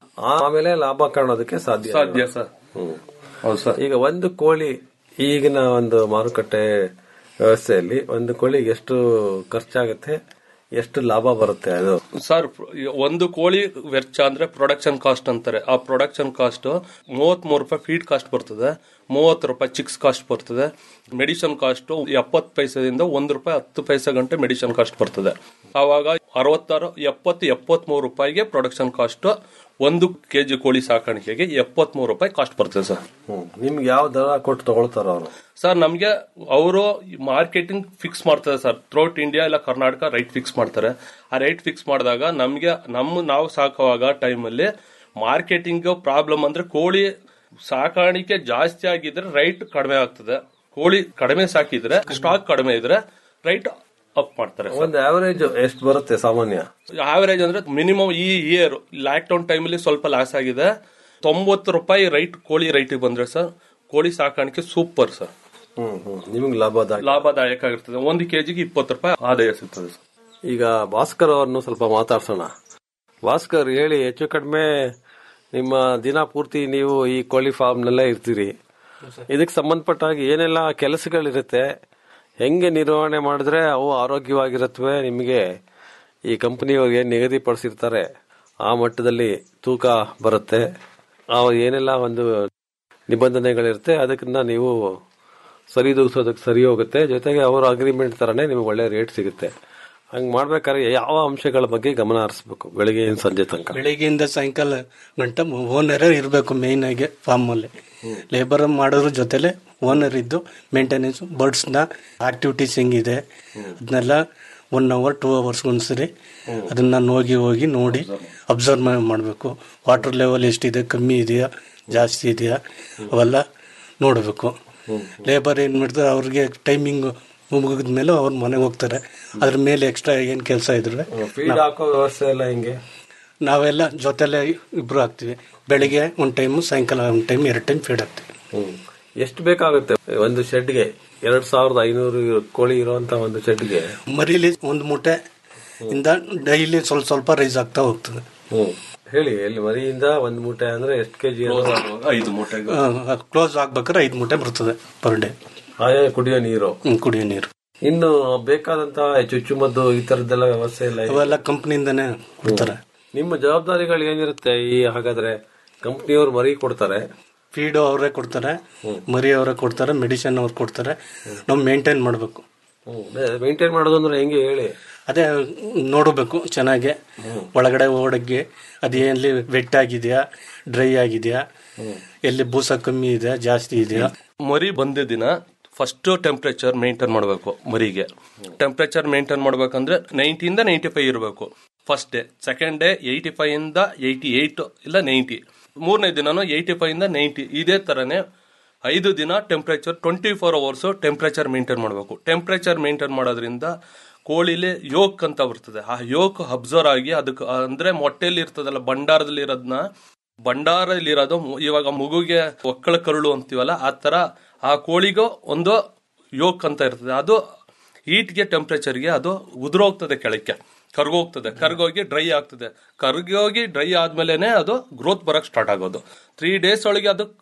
ಆಮೇಲೆ ಲಾಭ ಕಾಣೋದಕ್ಕೆ ಸಾಧ್ಯ ಸಾಧ್ಯ ಸರ್ ಹ್ಮ್. ಹೌದು ಸರ್ ಈಗ ಒಂದು ಕೋಳಿ ಈಗಿನ ಒಂದು ಮಾರುಕಟ್ಟೆ ವ್ಯವಸ್ಥೆಯಲ್ಲಿ ಒಂದು ಕೋಳಿಗೆ ಎಷ್ಟು ಖರ್ಚಾಗುತ್ತೆ ಎಷ್ಟು ಲಾಭ ಬರುತ್ತೆ ಅದು ಸರ್ ಒಂದು ಕೋಳಿ ವೆಚ್ಚ ಅಂದ್ರೆ ಪ್ರೊಡಕ್ಷನ್ ಕಾಸ್ಟ್ ಅಂತಾರೆ ಆ ಪ್ರೊಡಕ್ಷನ್ ಕಾಸ್ಟ್ ಮೂವತ್ತ್ ಮೂರು ರೂಪಾಯಿ ಫೀಡ್ ಕಾಸ್ಟ್ ಬರ್ತದೆ ಮೂವತ್ತು ರೂಪಾಯಿ ಚಿಕ್ಸ್ ಕಾಸ್ಟ್ ಬರ್ತದೆ ಮೆಡಿಸಿನ್ ಕಾಸ್ಟ್ ಎಪ್ಪತ್ತು ಪೈಸೆದಿಂದ ಒಂದು ರೂಪಾಯಿ ಹತ್ತು ಪೈಸೆ ಗಂಟೆ ಮೆಡಿಸಿನ್ ಕಾಸ್ಟ್ ಬರ್ತದೆ ಆವಾಗ ಅರವತ್ತಾರು ಎಪ್ಪತ್ತು ಎಪ್ಪತ್ತ್ ಮೂರು ರೂಪಾಯಿಗೆ ಪ್ರೊಡಕ್ಷನ್ ಕಾಸ್ಟ್ ಒಂದು ಕೆಜಿ ಕೋಳಿ ಸಾಕಾಣಿಕೆಗೆ ಎಪ್ಪತ್ತ್ ಮೂರು ರೂಪಾಯಿ ಕಾಸ್ಟ್ ಬರ್ತದೆ ಸರ್ ಹ್ಮ್. ನಿಮ್ಗೆ ಯಾವ ದರ ಕೊಟ್ಟು ತಗೊಳ್ತಾರ ಅವರು ಸರ್ ನಮಗೆ ಅವರು ಮಾರ್ಕೆಟಿಂಗ್ ಫಿಕ್ಸ್ ಮಾಡ್ತಾರೆ ಸರ್ ಥ್ರೂಟ್ ಇಂಡಿಯಾ ಇಲ್ಲ ಕರ್ನಾಟಕ ರೈಟ್ ಫಿಕ್ಸ್ ಮಾಡ್ತಾರೆ ಆ ರೈಟ್ ಫಿಕ್ಸ್ ಮಾಡಿದಾಗ ನಮಗೆ ನಮ್ಮ ನಾವು ಸಾಕುವಾಗ ಟೈಮಲ್ಲಿ ಮಾರ್ಕೆಟಿಂಗ್ ಪ್ರಾಬ್ಲಮ್ ಅಂದ್ರೆ ಕೋಳಿ ಸಾಕಾಣಿಕೆ ಜಾಸ್ತಿ ಆಗಿದ್ರೆ ರೈಟ್ ಕಡಿಮೆ ಆಗ್ತದೆ ಕೋಳಿ ಕಡಿಮೆ ಸಾಕಿದ್ರೆ ಸ್ಟಾಕ್ ಕಡಿಮೆ ಇದ್ರೆ ರೈಟ್ ಅಪ್ ಮಾಡ್ತಾರೆ ಒಂದು ಆವರೇಜ್ ಎಷ್ಟು ಬರುತ್ತೆ ಸಾಮಾನ್ಯ ಆವರೇಜ್ ಅಂದ್ರೆ ಮಿನಿಮಮ್ ಈ ಇಯರ್ ಲಾಕ್ ಡೌನ್ ಟೈಮಲ್ಲಿ ಸ್ವಲ್ಪ ಲಾಸ್ ಆಗಿದೆ ತೊಂಬತ್ತು ರೂಪಾಯಿ ರೈಟ್ ಕೋಳಿ ರೈಟಿಗೆ ಬಂದ್ರೆ ಸರ್ ಕೋಳಿ ಸಾಕಾಣಿಕೆ ಸೂಪರ್ ಸರ್ ಹ್ಮ್ ಹ್ಮ್ ನಿಮ್ಗೆ ಲಾಭದಾಯಕ ಲಾಭದಾಯಕ ಆಗಿರ್ತದೆ ಒಂದು ಕೆಜಿಗೆ ಇಪ್ಪತ್ತು ರೂಪಾಯಿ ಆದಾಯ ಸಿಗ್ತದೆ ಸರ್ ಈಗ ಭಾಸ್ಕರ್ ಅವರನ್ನು ಸ್ವಲ್ಪ ಮಾತಾಡ್ಸೋಣ ಭಾಸ್ಕರ್ ಹೇಳಿ ಹೆಚ್ಚು ಕಡಿಮೆ ನಿಮ್ಮ ದಿನ ಪೂರ್ತಿ ನೀವು ಈ ಕೋಳಿ ಫಾರ್ಮ್ನಲ್ಲೇ ಇರ್ತೀರಿ ಇದಕ್ಕೆ ಸಂಬಂಧಪಟ್ಟ ಹಾಗೆ ಏನೆಲ್ಲ ಕೆಲಸಗಳಿರುತ್ತೆ ಹೆಂಗೆ ನಿರ್ವಹಣೆ ಮಾಡಿದ್ರೆ ಅವು ಆರೋಗ್ಯವಾಗಿರುತ್ತವೆ ನಿಮಗೆ ಈ ಕಂಪನಿಯವ್ರು ಏನು ನಿಗದಿಪಡಿಸಿರ್ತಾರೆ ಆ ಮಟ್ಟದಲ್ಲಿ ತೂಕ ಬರುತ್ತೆ ಆ ಏನೆಲ್ಲ ಒಂದು ನಿಬಂಧನೆಗಳಿರುತ್ತೆ ಅದಕ್ಕಿಂತ ನೀವು ಸರಿದೂಗಿಸೋದಕ್ಕೆ ಸರಿ ಹೋಗುತ್ತೆ ಜೊತೆಗೆ ಅವರ ಅಗ್ರಿಮೆಂಟ್ ತರನೇ ನಿಮಗೆ ಒಳ್ಳೆ ರೇಟ್ ಸಿಗುತ್ತೆ ಹಂಗ್ ಮಾಡ್ಬೇಕಾದ್ರೆ ಯಾವ ಅಂಶಗಳ ಬಗ್ಗೆ ಗಮನ ಹರಿಸ್ಬೇಕು ಬೆಳಿಗ್ಗೆ ಸಂಜೆ ತನಕ ಬೆಳಿಗ್ಗೆಯಿಂದ ಸಾಯಂಕಾಲ ಗಂಟ ಓನರೇ ಇರಬೇಕು ಮೇಯ್ನ್ ಆಗಿ ಫಾರ್ಮ್ ಅಲ್ಲಿ ಲೇಬರ್ ಮಾಡೋದ್ರ ಜೊತೆಲೆ ಓನರ್ ಇದ್ದು ಮೇಂಟೆನೆನ್ಸ್ ಬರ್ಡ್ಸ್ನ ಆಕ್ಟಿವಿಟೀಸ್ ಹೆಂಗಿದೆ ಅದನ್ನೆಲ್ಲ ಒನ್ ಅವರ್ ಟೂ ಅವರ್ಸ್ ಒಂದ್ಸರಿ ಅದನ್ನ ಹೋಗಿ ಹೋಗಿ ನೋಡಿ ಅಬ್ಸರ್ವ್ ಮಾಡಬೇಕು ವಾಟರ್ ಲೆವೆಲ್ ಎಷ್ಟಿದೆ ಕಮ್ಮಿ ಇದೆಯಾ ಜಾಸ್ತಿ ಇದೆಯಾ ಅವೆಲ್ಲ ನೋಡಬೇಕು ಲೇಬರ್ ಏನ್ ಮಾಡ್ತಾರೆ ಅವ್ರಿಗೆ ಟೈಮಿಂಗ್ ಮುಗಿದ ಮೇಲೆ ಅವ್ರ ಮನೆಗೆ ಹೋಗ್ತಾರೆ ಅದ್ರ ಮೇಲೆ ಎಕ್ಸ್ಟ್ರಾ ಏನ್ ಕೆಲಸ ಇದ್ರೆ ಫೀಡ್ ಹಾಕೋ ವ್ಯವಸ್ಥೆ ಎಲ್ಲ ಹೆಂಗೆ ನಾವೆಲ್ಲ ಜೊತೆಲೆ ಇಬ್ರು ಹಾಕ್ತಿವಿ ಬೆಳಿಗ್ಗೆ ಒಂದ್ ಟೈಮ್ ಸಾಯಂಕಾಲ ಒಂದ್ ಟೈಮ್ ಎರಡು ಟೈಮ್ ಫೀಡ್ ಹಾಕ್ತಿವಿ ಹ್ಮ್ ಎಷ್ಟು ಬೇಕಾಗುತ್ತೆ ಒಂದು ಶೆಡ್ಗೆ ಎರಡ್ ಸಾವಿರದ ಐನೂರು ಕೋಳಿ ಇರುವಂತ ಒಂದು ಶೆಡ್ಗೆ ಮರಿಲಿ ಒಂದು ಮೂಟೆ ಇಂದ ಡೈಲಿ ಸ್ವಲ್ಪ ಸ್ವಲ್ಪ ರೈಸ್ ಆಗ್ತಾ ಹೋಗ್ತದೆ ಹ್ಮ್ ಹೇಳಿ ಎಲ್ಲಿ ಮರಿಯಿಂದ ಒಂದ್ ಮೂಟೆ ಅಂದ್ರೆ ಎಷ್ಟು ಕೆಜಿ ಐದು ಮೂಟೆ ಕ್ಲೋಸ್ ಆಗ್ಬೇಕಾದ್ರೆ ಐದು ಮೂಟೆ ಬರ್ತದೆ ಪರ್ ಡೇ ಆಯಾ ಕುಡಿಯೋ ನೀರು ಕುಡಿಯೋ ನೀರು ಇನ್ನು ಬೇಕಾದಂತ ಚುಚ್ಚುಮದ್ದು ಈ ತರದ್ದೆಲ್ಲ ವ್ಯವಸ್ಥೆ ಇಲ್ಲ ಇದೆ. ಅವೆಲ್ಲ ಕಂಪ್ನಿಯಿಂದಾನೆ ಕೊಡ್ತಾರೆ ನಿಮ್ಮ ಜವಾಬ್ದಾರಿಗಳು ಏನಿರುತ್ತೆ ಈ ಹಾಗಾದ್ರೆ ಕಂಪ್ನಿಯವ್ರು ಮರಿ ಕೊಡ್ತಾರೆ ಫೀಡು ಅವರೇ ಕೊಡ್ತಾರೆ ಮರಿ ಅವರೇ ಕೊಡ್ತಾರೆ ಮೆಡಿಸಿನ್ ಅವ್ರು ಕೊಡ್ತಾರೆ ನಾವು ಮೇಂಟೈನ್ ಮಾಡಬೇಕು ಮೇಂಟೈನ್ ಮಾಡೋದು ಅಂದ್ರೆ ಹೆಂಗೆ ಹೇಳಿ ಅದೇ ನೋಡಬೇಕು ಚೆನ್ನಾಗಿ ಒಳಗಡೆ ಓಡಗ್ಗೆ ಅದೇನಲ್ಲಿ ವೆಟ್ ಆಗಿದೆಯಾ ಡ್ರೈ ಆಗಿದೆಯಾ ಎಲ್ಲಿ ಬೂಸ ಕಮ್ಮಿ ಇದೆ ಜಾಸ್ತಿ ಇದೆಯಾ ಮರಿ ಬಂದ ದಿನ ಫಸ್ಟ್ ಟೆಂಪ್ರೇಚರ್ ಮೇಂಟೈನ್ ಮಾಡಬೇಕು ಮರಿಗೆ ಟೆಂಪ್ರೇಚರ್ ಮೇಂಟೈನ್ ಮಾಡ್ಬೇಕಂದ್ರೆ ನೈಂಟಿಯಿಂದ ನೈಂಟಿ ಫೈವ್ ಇರಬೇಕು first day second day eighty five ಇಂದ ಏಯ್ಟಿ ಏಯ್ಟ್ ಇಲ್ಲ ನೈಂಟಿ ಮೂರನೇ ದಿನನೂ ಏಯ್ಟಿ ಫೈವ್ ಇಂದ ನೈಂಟಿ ಇದೇ ತರನೇ ಐದು ದಿನ temperature twenty four hours temperature maintain ಮಾಡಬೇಕು ಟೆಂಪ್ರೇಚರ್ ಮೇಂಟೈನ್ ಮಾಡೋದ್ರಿಂದ ಕೋಳಿಲಿ ಯೋಕ್ ಅಂತ ಬರ್ತದೆ ಆ ಯೋಕ್ ಅಬ್ಸರ್ವ್ ಆಗಿ ಅದಕ್ಕೆ ಅಂದ್ರೆ ಮೊಟ್ಟೆಯಲ್ಲಿ ಇರ್ತದಲ್ಲ ಭಂಡಾರದಲ್ಲಿ ಇರೋದನ್ನ ಭಂಡಾರದಲ್ಲಿ ಇರೋದು ಮು- ಇವಾಗ ಮಗುಗೆ ಒಕ್ಕಳ ಕರುಳು ಅಂತೀವಲ್ಲ ಆ ತರ ಆ ಕೋಳಿಗೂ ಒಂದು ಯೋಕ್ ಅಂತ ಇರ್ತದೆ ಅದು ಹೀಟ್ಗೆ ಟೆಂಪ್ರೇಚರ್ಗೆ ಅದು ಉದುರೋಗ್ತದೆ ಕೆಳಕ್ಕೆ ಕರ್ಗೋಗ್ತದೆ ಕರ್ಗೋಗಿ ಡ್ರೈ ಆಗ್ತದೆ ಕರ್ಗೋಗಿ ಡ್ರೈ ಆದ್ಮೇಲೆನೆ ಅದು ಗ್ರೋತ್ ಬರಕ್ ಸ್ಟಾರ್ಟ್ ಆಗೋದು ತ್ರೀ ಡೇಸ್ ಒಳಗೆ ಅದು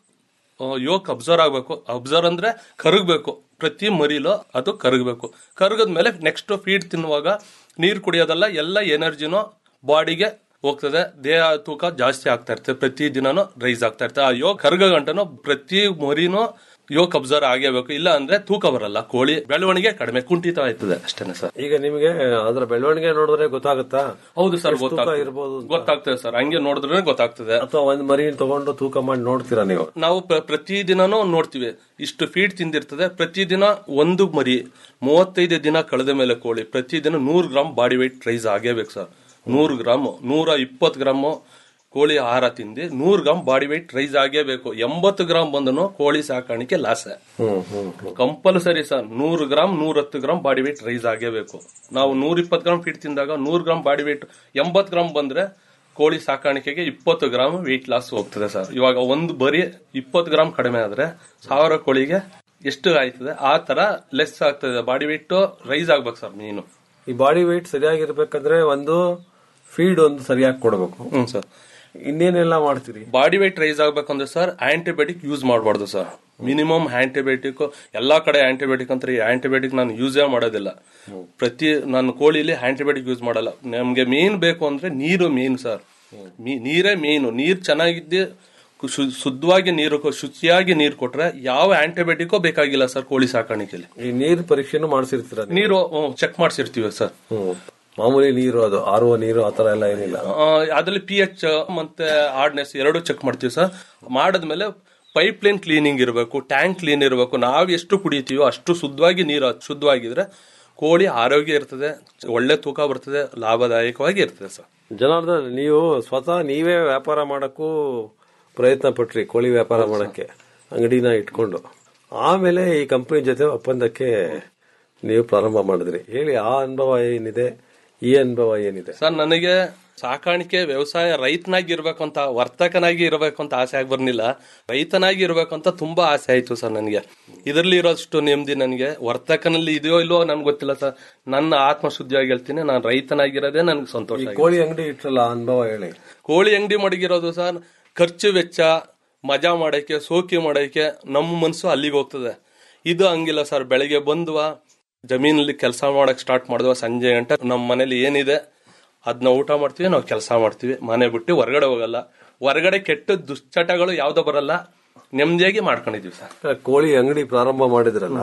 ಯೋಕ್ ಅಬ್ಸರ್ವ್ ಆಗಬೇಕು ಅಬ್ಸರ್ವ್ ಅಂದ್ರೆ ಕರಗಬೇಕು ಪ್ರತಿ ಮರಿಲೂ ಅದು ಕರಗಬೇಕು ಕರಗದ್ಮೇಲೆ ನೆಕ್ಸ್ಟ್ ಫೀಡ್ ತಿನ್ನುವಾಗ ನೀರು ಕುಡಿಯೋದಲ್ಲ ಎಲ್ಲ ಎನರ್ಜಿನೂ ಬಾಡಿಗೆ ಹೋಗ್ತದೆ ದೇಹ ತೂಕ ಜಾಸ್ತಿ ಆಗ್ತಾ ಇರ್ತದೆ ಪ್ರತಿ ದಿನನೂ ರೈಸ್ ಆಗ್ತಾ ಇರ್ತದೆ ಆ ಯೋಗ ಕರ್ಗ ಗಂಟನು ಪ್ರತಿ ಮರಿನೂ ಯೋಗ ಅಬ್ಸರ್ವ್ ಆಗೇಬೇಕು ಇಲ್ಲ ಅಂದ್ರೆ ತೂಕ ಬರಲ್ಲ ಕೋಳಿ ಬೆಳವಣಿಗೆ ಕಡಿಮೆ ಕುಂಠಿತ ಆಯ್ತದೆ ಅಷ್ಟೇನೆ ಸರ್ ಈಗ ನಿಮಗೆ ಅದರ ಬೆಳವಣಿಗೆ ನೋಡಿದ್ರೆ ಗೊತ್ತಾಗುತ್ತಾ ಹೌದು ಸರ್ ಎಷ್ಟು ತೂಕ ಗೊತ್ತಾಗ್ತದೆ ಇರ್ಬೋದು ಅಂತ? ಗೊತ್ತಾಗ್ತದೆ ಸರ್ ಹಂಗೆ ನೋಡಿದ್ರೆ ಗೊತ್ತಾಗ್ತದೆ ಅಥವಾ ಒಂದ್ ಮರಿ ತಗೊಂಡು ತೂಕ ಮಾಡಿ ನೋಡ್ತೀರಾ ನೀವು ನಾವು ಪ್ರ- ಪ್ರತಿ ದಿನನೂ ನೋಡ್ತೀವಿ ಇಷ್ಟು ಫೀಡ್ ತಿಂದಿರ್ತದೆ ಪ್ರತಿದಿನ ಒಂದು ಮರಿ ಮೂವತ್ತೈದು ದಿನ ಕಳೆದ ಮೇಲೆ ಕೋಳಿ ಪ್ರತಿದಿನ ನೂರು ಗ್ರಾಮ್ ಬಾಡಿ weight ರೈಸ್ ಆಗೇಬೇಕು ಸರ್ ನೂರು ಗ್ರಾಮ್ ನೂರ ಇಪ್ಪತ್ತು ಗ್ರಾಮ್ ಕೋಳಿ ಆಹಾರ ತಿಂದು ನೂರು ಗ್ರಾಮ್ ಬಾಡಿ weight ರೈಸ್ ಆಗೇಬೇಕು ಎಂಬತ್ತು ಗ್ರಾಮ್ ಬಂದನು ಕೋಳಿ ಸಾಕಾಣಿಕೆ ಲಾಸ್ ಹ್ಮ್ ಹ್ಮ್ ಹ್ಮ್ ಕಂಪಲ್ಸರಿ ಸರ್ ನೂರು ಗ್ರಾಮ್ ನೂರತ್ತು ಗ್ರಾಮ್ ಬಾಡಿ weight ರೈಸ್ ಆಗೇಬೇಕು ನಾವು ನೂರ ಇಪ್ಪತ್ತು ಗ್ರಾಮ್ ಫೀಡ್ ತಿಂದಾಗ ನೂರು ಗ್ರಾಮ್ ಬಾಡಿ weight ಎಂಬತ್ತು ಗ್ರಾಮ್ ಬಂದ್ರೆ ಕೋಳಿ ಸಾಕಾಣಿಕೆಗೆ ಇಪ್ಪತ್ತು ಗ್ರಾಮ್ weight ಲಾಸ್ ಹೋಗ್ತದೆ ಸರ್ ಇವಾಗ ಒಂದು ಬರೀ ಇಪ್ಪತ್ತು ಗ್ರಾಮ್ ಕಡಿಮೆ ಆದ್ರೆ ಸಾವಿರ ಕೋಳಿಗೆ ಎಷ್ಟು ಆಯ್ತದೆ ಆ ತರ ಲೆಸ್ ಆಗ್ತದೆ ಬಾಡಿ weight ರೈಸ್ ಆಗ್ಬೇಕು ಸರ್ ಮೀನು ಈ ಬಾಡಿ weight ಸರಿಯಾಗಿರ್ಬೇಕಂದ್ರೆ ಒಂದು ಫೀಡ್ ಒಂದು ಸರಿಯಾಗಿ ಕೊಡಬೇಕು ಹ್ಮ್ ಸರ್ ಇನ್ನೇನೆಲ್ಲ ಮಾಡ್ತೀರಿ ಬಾಡಿ weight ರೈಸ್ ಆಗ್ಬೇಕಂದ್ರೆ ಸರ್ ಆಂಟಿಬಯೋಟಿಕ್ ಯೂಸ್ ಮಾಡಬಾರ್ದು ಸರ್ ಮಿನಿಮಮ್ ಆಂಟಿಬಯೋಟಿಕ್ ಎಲ್ಲಾ ಕಡೆ ಆಂಟಿಬಯೋಟಿಕ್ ಅಂತ ಆಂಟಿಬಯೋಟಿಕ್ ನಾನು ಯೂಸೇ ಮಾಡೋದಿಲ್ಲ ಪ್ರತಿ ನಾನು ಕೋಳಿಲಿ ಆಂಟಿಬಯೋಟಿಕ್ ಯೂಸ್ ಮಾಡಲ್ಲ ನಮ್ಗೆ ಮೀನ್ ಬೇಕು ಅಂದ್ರೆ ನೀರು ಮೇನ್ ಸರ್ ನೀರೇ ಮೇನು ನೀರ್ ಚೆನ್ನಾಗಿದ್ದೆ ಕು- ಶು- ಶುದ್ಧವಾಗಿ ನೀರು ಕೊ- ಶುಚಿಯಾಗಿ ನೀರು ಕೊಟ್ರೆ ಯಾವ ಆಂಟಿಬಯೋಟಿಕ್ ಬೇಕಾಗಿಲ್ಲ ಸರ್ ಕೋಳಿ ಸಾಕಾಣಿಕೆಯಲ್ಲಿ ಈ ನೀರ್ ಪರೀಕ್ಷೆನೂ ಮಾಡಿಸಿರ್ತೀರ ನೀರು ಚೆಕ್ ಮಾಡಿಸಿರ್ತೀವಿ ಸರ್ ಹ್ಮ್ ಮಾಮೂಲಿ ನೀರು ಅದು ಆರುವ ನೀರು ಆತರ ಎಲ್ಲ ಏನಿಲ್ಲ ಆ, ಅದ್ರಲ್ಲಿ ಪಿ ಎಚ್ ಮತ್ತೆ ಹಾರ್ಡ್ನೆಸ್ ಎರಡು ಚೆಕ್ ಮಾಡ್ತೀವಿ ಸರ್ ಮಾಡಿದ್ಮೇಲೆ ಪೈಪ್ ಲೈನ್ ಕ್ಲೀನಿಂಗ್ ಇರಬೇಕು ಟ್ಯಾಂಕ್ ಕ್ಲೀನ್ ಇರಬೇಕು ನಾವು ಎಷ್ಟು ಕುಡಿತೀವೋ ಅಷ್ಟು ಶುದ್ಧವಾಗಿ ನೀರು ಶುದ್ಧವಾಗಿದ್ರೆ ಕೋಳಿ ಆರೋಗ್ಯ ಇರ್ತದೆ ಒಳ್ಳೆ ತೂಕ ಬರ್ತದೆ ಲಾಭದಾಯಕವಾಗಿ ಇರ್ತದೆ ಸರ್ ಜನಾರ್ದನ್ ನೀವು ಸ್ವತಃ ನೀವೇ ವ್ಯಾಪಾರ ಮಾಡಕ್ಕೂ ಪ್ರಯತ್ನ ಪಟ್ರಿ ಕೋಳಿ ವ್ಯಾಪಾರ ಮಾಡಕ್ಕೆ ಅಂಗಡಿನ ಇಟ್ಕೊಂಡು ಆಮೇಲೆ ಈ ಕಂಪನಿ ಜೊತೆ ಒಪ್ಪಂದಕ್ಕೆ ನೀವು ಪ್ರಾರಂಭ ಮಾಡಿದ್ರಿ ಹೇಳಿ ಆ ಅನುಭವ ಏನಿದೆ ಈ ಅನುಭವ ಏನಿದೆ ಸರ್ ನನಗೆ ಸಾಕಾಣಿಕೆ ವ್ಯವಸಾಯ ರೈತನಾಗಿ ಇರ್ಬೇಕಂತ ವರ್ತಕನಾಗಿ ಇರಬೇಕಂತ ಆಸೆ ಆಗಿ ಬರ್ಲಿಲ್ಲ ರೈತನಾಗಿ ಇರ್ಬೇಕಂತ ತುಂಬಾ ಆಸೆ ಆಯ್ತು ಸರ್ ನನಗೆ ಇದರಲ್ಲಿ ಇರೋಷ್ಟು ನೆಮ್ಮದಿ ನನಗೆ ವರ್ತಕನಲ್ಲಿ ಇದೆಯೋ ಇಲ್ವೋ ನನ್ಗೆ ಗೊತ್ತಿಲ್ಲ ಸರ್ ನನ್ನ ಆತ್ಮಶುದ್ಧಿಯಾಗಿ ಹೇಳ್ತೀನಿ ನಾನು ರೈತನಾಗಿರೋದೇ ನನ್ಗೆ ಸಂತೋಷ ಈ ಆಗಿದೆ. ಕೋಳಿ ಅಂಗಡಿ ಇಟ್ರಲ್ಲ ಆ ಅನುಭವ ಹೇಳಿ ಕೋಳಿ ಅಂಗಡಿ ಮಡಗಿರೋದು ಸರ್ ಖರ್ಚು ವೆಚ್ಚ ಮಜಾ ಮಾಡಕ್ಕೆ ಸೋಕಿ ಮಾಡಕ್ಕೆ ನಮ್ಮ ಮನಸ್ಸು ಅಲ್ಲಿಗೆ ಹೋಗ್ತದೆ ಇದು ಹಂಗಿಲ್ಲ ಸರ್ ಬೆಳಗ್ಗೆ ಬಂದ್ವಾ ಜಮೀನಲ್ಲಿ ಕೆಲಸ ಮಾಡಕ್ ಸ್ಟಾರ್ಟ್ ಮಾಡಿದ್ವ ಸಂಜೆ ಗಂಟೆ ನಮ್ಮ ಮನೇಲಿ ಏನಿದೆ ಅದನ್ನ ಊಟ ಮಾಡ್ತೀವಿ ನಾವು ಕೆಲಸ ಮಾಡ್ತೀವಿ ಮನೆ ಬಿಟ್ಟು ಹೊರಗಡೆ ಹೋಗಲ್ಲ ಹೊರಗಡೆ ಕೆಟ್ಟ ದುಶ್ಚಟಗಳು ಯಾವ್ದೋ ಬರಲ್ಲ ನೆಮ್ಮದಿಯಾಗಿ ಮಾಡ್ಕೊಂಡಿದೀವಿ ಸರ್ ಕೋಳಿ ಅಂಗಡಿ ಪ್ರಾರಂಭ ಮಾಡಿದ್ರಲ್ಲ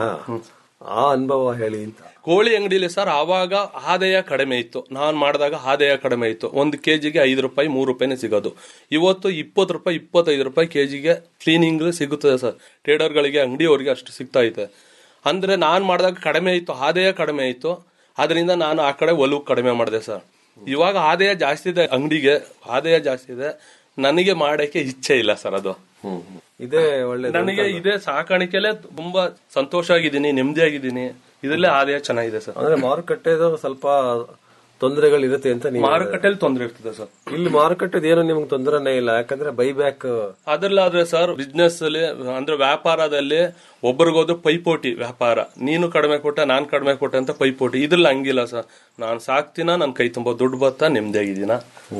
ಆ ಅನುಭವ ಹೇಳಿ ಅಂತ ಕೋಳಿ ಅಂಗಡಿಲಿ ಸರ್ ಆವಾಗ ಆದಾಯ ಕಡಿಮೆ ಇತ್ತು ನಾನು ಮಾಡಿದಾಗ ಆದಾಯ ಕಡಿಮೆ ಇತ್ತು ಒಂದು ಕೆಜಿಗೆ ಐದು ರೂಪಾಯಿ ಮೂರು ರೂಪಾಯಿನೇ ಸಿಗೋದು ಇವತ್ತು ಇಪ್ಪತ್ತು ರೂಪಾಯಿ ಇಪ್ಪತ್ತೈದು ರೂಪಾಯಿ ಕೆಜಿಗೆ ಕ್ಲೀನಿಂಗ್ ಸಿಗುತ್ತದೆ ಸರ್ ಟ್ರೇಡರ್ಗಳಿಗೆ ಅಂಗಡಿಯವರಿಗೆ ಅಷ್ಟು ಸಿಗ್ತಾ ಇದೆ ಅಂದ್ರೆ ನಾನು ಮಾಡಿದಾಗ ಕಡಿಮೆ ಇತ್ತು ಆದಾಯ ಕಡಿಮೆ ಇತ್ತು ಅದರಿಂದ ನಾನು ಆ ಕಡೆ ಒಲವು ಕಡಿಮೆ ಮಾಡಿದೆ ಸರ್ ಇವಾಗ ಆದಾಯ ಜಾಸ್ತಿ ಇದೆ ಅಂಗಡಿಗೆ ಆದಾಯ ಜಾಸ್ತಿ ಇದೆ ನನಗೆ ಮಾಡಕ್ಕೆ ಇಚ್ಛೆ ಇಲ್ಲ ಸರ್ ಅದು ಇದೇ ಒಳ್ಳೆ ನನಗೆ ಇದೇ ಸಾಕಾಣಿಕೆಲೆ ತುಂಬಾ ಸಂತೋಷ ಆಗಿದ್ದೀನಿ ನೆಮ್ಮದಿಯಾಗಿದ್ದೀನಿ ಇದರಲ್ಲೇ ಆದಾಯ ಚೆನ್ನಾಗಿದೆ ಸರ್ ಅಂದ್ರೆ ಮಾರುಕಟ್ಟೆದು ಸ್ವಲ್ಪ ತೊಂದರೆಗಳಿರುತ್ತೆ ಅಂತ ನೀವು ಮಾರುಕಟ್ಟೆಯಲ್ಲಿ ತೊಂದರೆ ಇರ್ತದೆ ಸರ್ ಇಲ್ಲಿ ಮಾರುಕಟ್ಟೆದ ಏನು ನಿಮ್ಗೆ ತೊಂದರೆನೇ ಇಲ್ಲ ಯಾಕಂದ್ರೆ ಬೈಬ್ಯಾಕ್ ಅದ್ರಲ್ಲಾದ್ರೆ ಸರ್ ಬಿಸ್ನೆಸ್ ಅಲ್ಲಿ ಅಂದ್ರೆ ವ್ಯಾಪಾರದಲ್ಲಿ ಒಬ್ರಿಗೋದ್ರು ಪೈಪೋಟಿ ವ್ಯಾಪಾರ ನೀನು ಕಡಿಮೆ ಕೊಟ್ಟ ನಾನ್ ಕಡಿಮೆ ಕೊಟ್ಟೆ ಅಂತ ಪೈಪೋಟಿ ಇದ್ರಲ್ಲಿ ಹಂಗಿಲ್ಲ ಸರ್ ನಾನ್ ಸಾಕ್ತಿನ ನನ್ ಕೈ ತುಂಬಾ ದುಡ್ಡು ಬತ್ತಾ ನೆಮ್ಮದಿಯಾಗಿದ್ದೀನ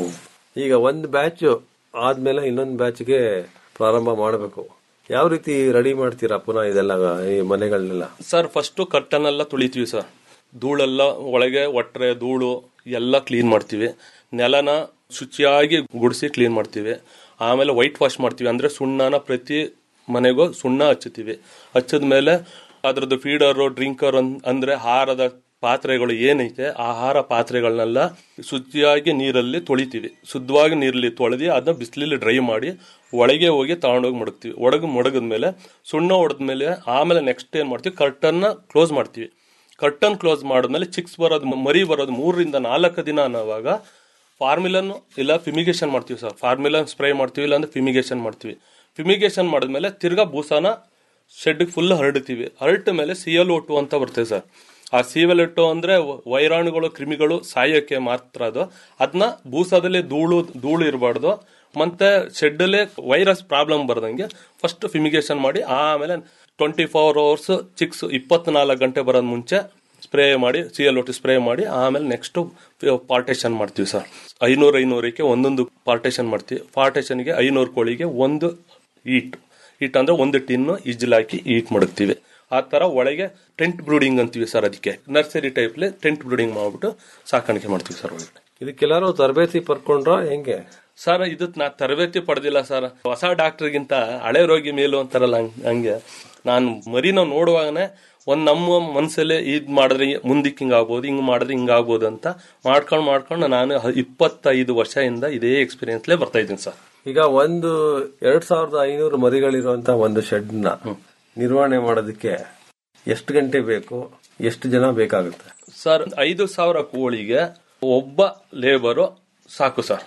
ಈಗ ಒಂದ್ ಬ್ಯಾಚ್ ಆದ್ಮೇಲೆ ಇನ್ನೊಂದ್ ಬ್ಯಾಚ್ಗೆ ಪ್ರಾರಂಭ ಮಾಡಬೇಕು ಯಾವ ರೀತಿ ರೆಡಿ ಮಾಡ್ತೀರಾ ಪುನಃ ಇದೆಲ್ಲ ಈ ಮನೆಗಳನ್ನೆಲ್ಲ ಸರ್ ಫಸ್ಟ್ ಕರ್ಟನ್ ಎಲ್ಲ ತುಳಿತೀವಿ ಸರ್ ಧೂಳೆಲ್ಲ ಒಳಗೆ ಒಟ್ರೆ ಧೂಳು ಎಲ್ಲ ಕ್ಲೀನ್ ಮಾಡ್ತೀವಿ ನೆಲನ ಶುಚಿಯಾಗಿ ಗುಡಿಸಿ ಕ್ಲೀನ್ ಮಾಡ್ತೀವಿ ಆಮೇಲೆ ವೈಟ್ ವಾಶ್ ಮಾಡ್ತೀವಿ ಅಂದ್ರೆ ಸುಣ್ಣನ ಪ್ರತಿ ಮನೆಗೂ ಸುಣ್ಣ ಹಚ್ಚುತ್ತೀವಿ ಹಚ್ಚಿದ ಮೇಲೆ ಅದ್ರದ್ದು ಫೀಡರು ಡ್ರಿಂಕರ್ ಅಂದ್ರೆ ಹಾರದ ಪಾತ್ರೆಗಳು ಏನೈತೆ ಆಹಾರ ಪಾತ್ರೆಗಳನ್ನೆಲ್ಲ ಶುಚಿಯಾಗಿ ನೀರಲ್ಲಿ ತೊಳಿತೀವಿ ಶುದ್ಧವಾಗಿ ನೀರಲ್ಲಿ ತೊಳೆದು ಅದನ್ನ ಬಿಸಿಲಲ್ಲಿ ಡ್ರೈ ಮಾಡಿ ಒಳಗೆ ಹೋಗಿ ತಗೊಂಡೋಗಿ ಮಡಗ್ತೀವಿ ಒಳಗೆ ಮಡಗದ್ಮೇಲೆ ಸುಣ್ಣ ಹೊಡೆದ್ಮೇಲೆ ಆಮೇಲೆ ನೆಕ್ಸ್ಟ್ ಏನ್ ಮಾಡ್ತೀವಿ ಕರ್ಟನ್ನ ಕ್ಲೋಸ್ ಮಾಡ್ತೀವಿ ಕರ್ಟನ್ ಕ್ಲೋಸ್ ಮಾಡಿದ್ಮೇಲೆ ಚಿಕ್ಸ್ ಬರೋದು ಮ- ಮರಿ ಬರೋದು ಮೂರರಿಂದ ನಾಲ್ಕು ದಿನ ಅನ್ನೋವಾಗ ಫಾರ್ಮಿಲನ್ ಇಲ್ಲ ಫಿಮಿಗೇಷನ್ ಮಾಡ್ತೀವಿ ಸರ್ ಫಾರ್ಮಿಲನ್ ಸ್ಪ್ರೇ ಮಾಡ್ತೀವಿ ಇಲ್ಲಾಂದ್ರೆ ಫಿಮಿಗೇಷನ್ ಮಾಡ್ತೀವಿ ಫಿಮಿಗೇಷನ್ ಮಾಡಿದ್ಮೇಲೆ ತಿರ್ಗಾ ಬೂಸಾನ ಶೆಡ್ ಫುಲ್ ಹರಡ್ತೀವಿ ಹರಟ ಮೇಲೆ ಸಿ ಎಲ್ ಒಟ್ಟು ಅಂತ ಬರ್ತದೆ ಸರ್ ಆ ಸಿ ಎಲ್ ಒಟ್ಟು ಅಂದ್ರೆ ವ- ವೈರಾಣುಗಳು ಕ್ರಿಮಿಗಳು ಸಾಯೋಕೆ ಮಾತ್ರ ಅದು ಅದನ್ನ ಬೂಸಾದಲ್ಲಿ ಧೂಳು ಧೂಳು ಇರಬಾರ್ದು ಮತ್ತೆ ಶೆಡ್ಡಲ್ಲೇ ವೈರಸ್ ಪ್ರಾಬ್ಲಮ್ ಬರ್ದಂಗೆ ಫಸ್ಟ್ ಫಿಮಿಗೇಷನ್ ಮಾಡಿ ಆಮೇಲೆ ಟ್ವೆಂಟಿ ಫೋರ್ ಅವರ್ಸ್ ಚಿಕ್ಸ್ ಇಪ್ಪತ್ನಾಲ್ಕು ಗಂಟೆ ಬರೋದ್ ಮುಂಚೆ ಸ್ಪ್ರೇ ಮಾಡಿ ಸಿ ಎಲ್ ಒಟ್ಟು ಸ್ಪ್ರೇ ಮಾಡಿ ಆಮೇಲೆ ನೆಕ್ಸ್ಟ್ ಪಾರ್ಟೇಷನ್ ಮಾಡ್ತೀವಿ ಸರ್ ಐನೂರು ಐನೂರಕ್ಕೆ ಒಂದೊಂದು ಪಾರ್ಟೇಷನ್ ಮಾಡ್ತೀವಿ ಪಾರ್ಟೇಷನ್ಗೆ ಐನೂರು ಕೋಳಿಗೆ ಒಂದು ಈಟ್ ಈಟ್ ಅಂದ್ರೆ ಒಂದು ಟಿನ್ನು ಇಜ್ಲಾಕಿ ಈಟ್ ಮಡಗ್ತೀವಿ ಆ ತರ ಒಳಗೆ ಟೆಂಟ್ ಬ್ರೂಡಿಂಗ್ ಅಂತೀವಿ ಸರ್ ಅದಕ್ಕೆ ನರ್ಸರಿ ಟೈಪ್ಲಿ ಟೆಂಟ್ ಬ್ರೂಡಿಂಗ್ ಮಾಡ್ಬಿಟ್ಟು ಸಾಕಾಣಿಕೆ ಮಾಡ್ತೀವಿ ಸರ್ ಒಳಗಡೆ ಇದಕ್ಕೆಲ್ಲಾರು ತರಬೇತಿ ಪಡ್ಕೊಂಡ್ರ ಹೆಂಗೆ ಸರ್ ಇದು ನಾ ತರಬೇತಿ ಪಡೆದಿಲ್ಲ ಸರ್ ಹೊಸ ಡಾಕ್ಟರ್ಗಿಂತ ಹಳೆ ರೋಗಿ ಮೇಲು ಅಂತಾರಲ್ಲ ಹಂಗ್- ಹಂಗೆ ನಾನು ಮರಿನ ನೋಡುವಾಗನೆ ಒಂದ್ ನಮ್ಮ ಮನ್ಸಲ್ಲಿ ಇದ್ ಮಾಡಿದ್ರೆ ಮುಂದಕ್ಕೆ ಹಿಂಗ್ ಆಗ್ಬೋದು ಹಿಂಗ್ ಮಾಡಿದ್ರೆ ಹಿಂಗ್ ಆಗ್ಬೋದು ಅಂತ ಮಾಡ್ಕೊಂಡು ಮಾಡ್ಕೊಂಡು ನಾನು ಹ- ಇಪ್ಪತ್ತೈದು ವರ್ಷದಿಂದ ಇದೇ ಎಕ್ಸ್ಪೀರಿಯನ್ಸ್ಲೇ ಬರ್ತಾ ಇದ್ದೀನಿ ಸರ್ ಈಗ ಒಂದು ಎರಡ್ ಸಾವಿರದ ಐನೂರು ಮರಿಗಳಿರುವಂತ ಒಂದು ಶೆಡ್ ನ ನಿರ್ವಹಣೆ ಮಾಡೋದಕ್ಕೆ ಎಷ್ಟು ಗಂಟೆ ಬೇಕು ಎಷ್ಟು ಜನ ಬೇಕಾಗುತ್ತೆ ಸರ್ ಐದು ಸಾವಿರ ಕೋಳಿಗೆ ಒಬ್ಬ ಲೇಬರು ಸಾಕು ಸರ್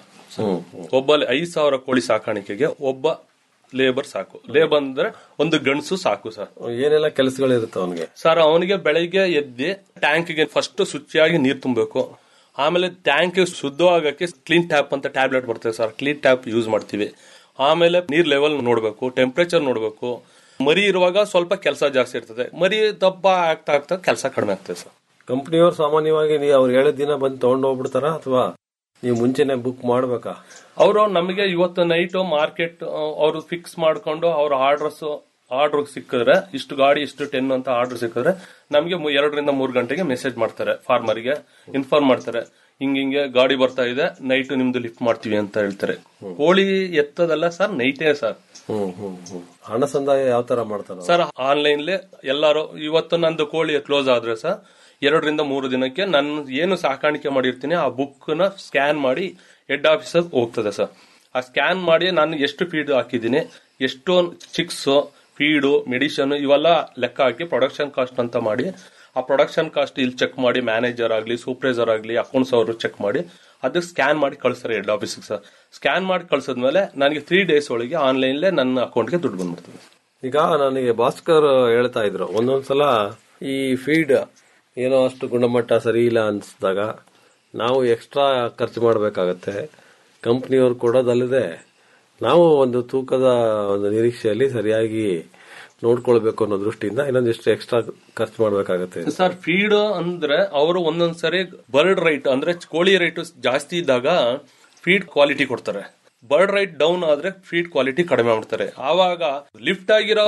ಒಬ್ಬ ಐದು ಸಾವಿರ ಕೋಳಿ ಸಾಕಾಣಿಕೆಗೆ ಒಬ್ಬ ಲೇಬರ್ ಸಾಕು ಲೇಬರ್ ಅಂದ್ರೆ ಒಂದು ಗಂಡಸು ಸಾಕು ಸರ್ ಏನೆಲ್ಲ ಕೆಲಸಗಳಿರುತ್ತೆ ಅವನಿಗೆ ಸರ್ ಅವನಿಗೆ ಬೆಳಿಗ್ಗೆ ಎದ್ದಿ ಟ್ಯಾಂಕ್ಗೆ ಫಸ್ಟ್ ಶುಚಿಯಾಗಿ ನೀರು ತುಂಬಬೇಕು ಆಮೇಲೆ ಟ್ಯಾಂಕ್ ಶುದ್ಧವಾಗಕ್ಕೆ ಕ್ಲೀನ್ ಟ್ಯಾಪ್ ಅಂತ ಟ್ಯಾಬ್ಲೆಟ್ ಬರ್ತದೆ ಸರ್ ಕ್ಲೀನ್ ಟ್ಯಾಪ್ ಯೂಸ್ ಮಾಡ್ತೀವಿ ಆಮೇಲೆ ನೀರ್ ಲೆವೆಲ್ ನೋಡಬೇಕು ಟೆಂಪರೇಚರ್ ನೋಡಬೇಕು ಮರಿ ಇರುವಾಗ ಸ್ವಲ್ಪ ಕೆಲಸ ಜಾಸ್ತಿ ಇರ್ತದೆ ಮರಿ ದಪ್ಪ ಆಗ್ತಾ ಆಗ್ತಾ ಕೆಲಸ ಕಡಿಮೆ ಆಗ್ತದೆ ಸರ್ ಕಂಪ್ನಿಯವರು ಸಾಮಾನ್ಯವಾಗಿ ನೀವು ಅವ್ರು ಹೇಳಿದ ದಿನ ಬಂದು ತಗೊಂಡು ಹೋಗ್ಬಿಡ್ತಾರ ಅಥವಾ ನೀವು ಮುಂಚೆನೆ ಬುಕ್ ಮಾಡ್ಬೇಕಾ ಅವರು ನಮಗೆ ಇವತ್ತು ನೈಟ್ ಮಾರ್ಕೆಟ್ ಅವರು ಫಿಕ್ಸ್ ಮಾಡ್ಕೊಂಡು ಅವ್ರ ಆರ್ಡರ್ಸ್ ಆರ್ಡರ್ ಸಿಕ್ಕಿದ್ರೆ ಇಷ್ಟು ಗಾಡಿ ಇಷ್ಟು ಟೆನ್ ಅಂತ ಆರ್ಡರ್ ಸಿಕ್ಕಿದ್ರೆ ನಮಗೆ ಮು- ಎರಡರಿಂದ ಮೂರು ಗಂಟೆಗೆ ಮೆಸೇಜ್ ಮಾಡ್ತಾರೆ ಫಾರ್ಮರ್ಗೆ ಇನ್ಫಾರ್ಮ್ ಮಾಡ್ತಾರೆ ಹಿಂಗ್ ಹಿಂಗೆ ಗಾಡಿ ಬರ್ತಾ ಇದೆ ನೈಟ್ ನಿಮ್ದು ಲಿಫ್ಟ್ ಮಾಡ್ತೀವಿ ಅಂತ ಹೇಳ್ತಾರೆ ಕೋಳಿ ಎತ್ತದಲ್ಲ ಸರ್ ನೈಟೇ ಸರ್ ಹ್ಮ್ ಹ್ಮ್ ಹ್ಮ್ ಹಣ ಸಂದಾಯ ಯಾವ ತರ ಮಾಡ್ತಾರ ಸರ್ ಆನ್ಲೈನ್ಲೆ ಎಲ್ಲಾರು ಇವತ್ತು ನಂದು ಕೋಳಿ ಕ್ಲೋಸ್ ಆದ್ರೆ ಸರ್ ಎರಡರಿಂದ ಮೂರು ದಿನಕ್ಕೆ ನಾನು ಏನು ಸಾಕಾಣಿಕೆ ಮಾಡಿರ್ತೀನಿ ಆ ಬುಕ್ ನ ಸ್ಕ್ಯಾನ್ ಮಾಡಿ ಹೆಡ್ ಆಫೀಸ್ ಹೋಗ್ತದೆ ಸರ್ ಆ ಸ್ಕ್ಯಾನ್ ಮಾಡಿ ನಾನು ಎಷ್ಟು ಫೀಡ್ ಹಾಕಿದ್ದೀನಿ ಎಷ್ಟು ಚಿಕ್ಸ್ ಫೀಡು ಮೆಡಿಷನ್ ಇವೆಲ್ಲ ಲೆಕ್ಕ ಹಾಕಿ ಪ್ರೊಡಕ್ಷನ್ ಕಾಸ್ಟ್ ಅಂತ ಮಾಡಿ ಆ ಪ್ರೊಡಕ್ಷನ್ ಕಾಸ್ಟ್ ಇಲ್ಲಿ ಚೆಕ್ ಮಾಡಿ ಮ್ಯಾನೇಜರ್ ಆಗಲಿ ಸೂಪರ್ವೈಸರ್ ಆಗಲಿ ಅಕೌಂಟ್ಸ್ ಅವರು ಚೆಕ್ ಮಾಡಿ ಅದಕ್ಕೆ ಸ್ಕ್ಯಾನ್ ಮಾಡಿ ಕಳಿಸ್ತಾರೆ ಹೆಡ್ ಆಫೀಸ್ಗೆ ಸರ್ ಸ್ಕ್ಯಾನ್ ಮಾಡಿ ಕಳ್ಸಿದ್ಮೇಲೆ ನನಗೆ ತ್ರೀ ಡೇಸ್ ಒಳಗೆ ಆನ್ಲೈನ್ಲೆ ನನ್ನ ಅಕೌಂಟ್ಗೆ ದುಡ್ಡು ಬಂದ್ಬಿಡ್ತದೆ ಈಗ ನನಗೆ ಭಾಸ್ಕರ್ ಹೇಳ್ತಾ ಇದ್ರು ಒಂದೊಂದ್ಸಲ ಈ ಫೀಡ್ ಏನೋ ಅಷ್ಟು ಗುಣಮಟ್ಟ ಸರಿ ಇಲ್ಲ ಅನ್ಸಿದಾಗ ನಾವು ಎಕ್ಸ್ಟ್ರಾ ಖರ್ಚು ಮಾಡಬೇಕಾಗತ್ತೆ ಕಂಪ್ನಿಯವ್ರು ಕೊಡೋದಲ್ಲದೆ ನಾವು ಒಂದು ತೂಕದ ಒಂದು ನಿರೀಕ್ಷೆಯಲ್ಲಿ ಸರಿಯಾಗಿ ನೋಡ್ಕೊಳ್ಬೇಕು ಅನ್ನೋ ದೃಷ್ಟಿಯಿಂದ ಇನ್ನೊಂದಿಷ್ಟು ಎಕ್ಸ್ಟ್ರಾ ಖರ್ಚು ಮಾಡಬೇಕಾಗತ್ತೆ ಸರ್ ಫೀಡ್ ಅಂದ್ರೆ ಅವರು ಒಂದೊಂದ್ಸರಿ ಬರ್ಡ್ ರೈಟ್ ಅಂದ್ರೆ ಕೋಳಿ ರೈಟ್ ಜಾಸ್ತಿ ಇದ್ದಾಗ ಫೀಡ್ ಕ್ವಾಲಿಟಿ ಕೊಡ್ತಾರೆ ಬರ್ಡ್ ರೈಟ್ ಡೌನ್ ಆದ್ರೆ ಫೀಡ್ ಕ್ವಾಲಿಟಿ ಕಡಿಮೆ ಮಾಡ್ತಾರೆ ಆವಾಗ ಲಿಫ್ಟ್ ಆಗಿರೋ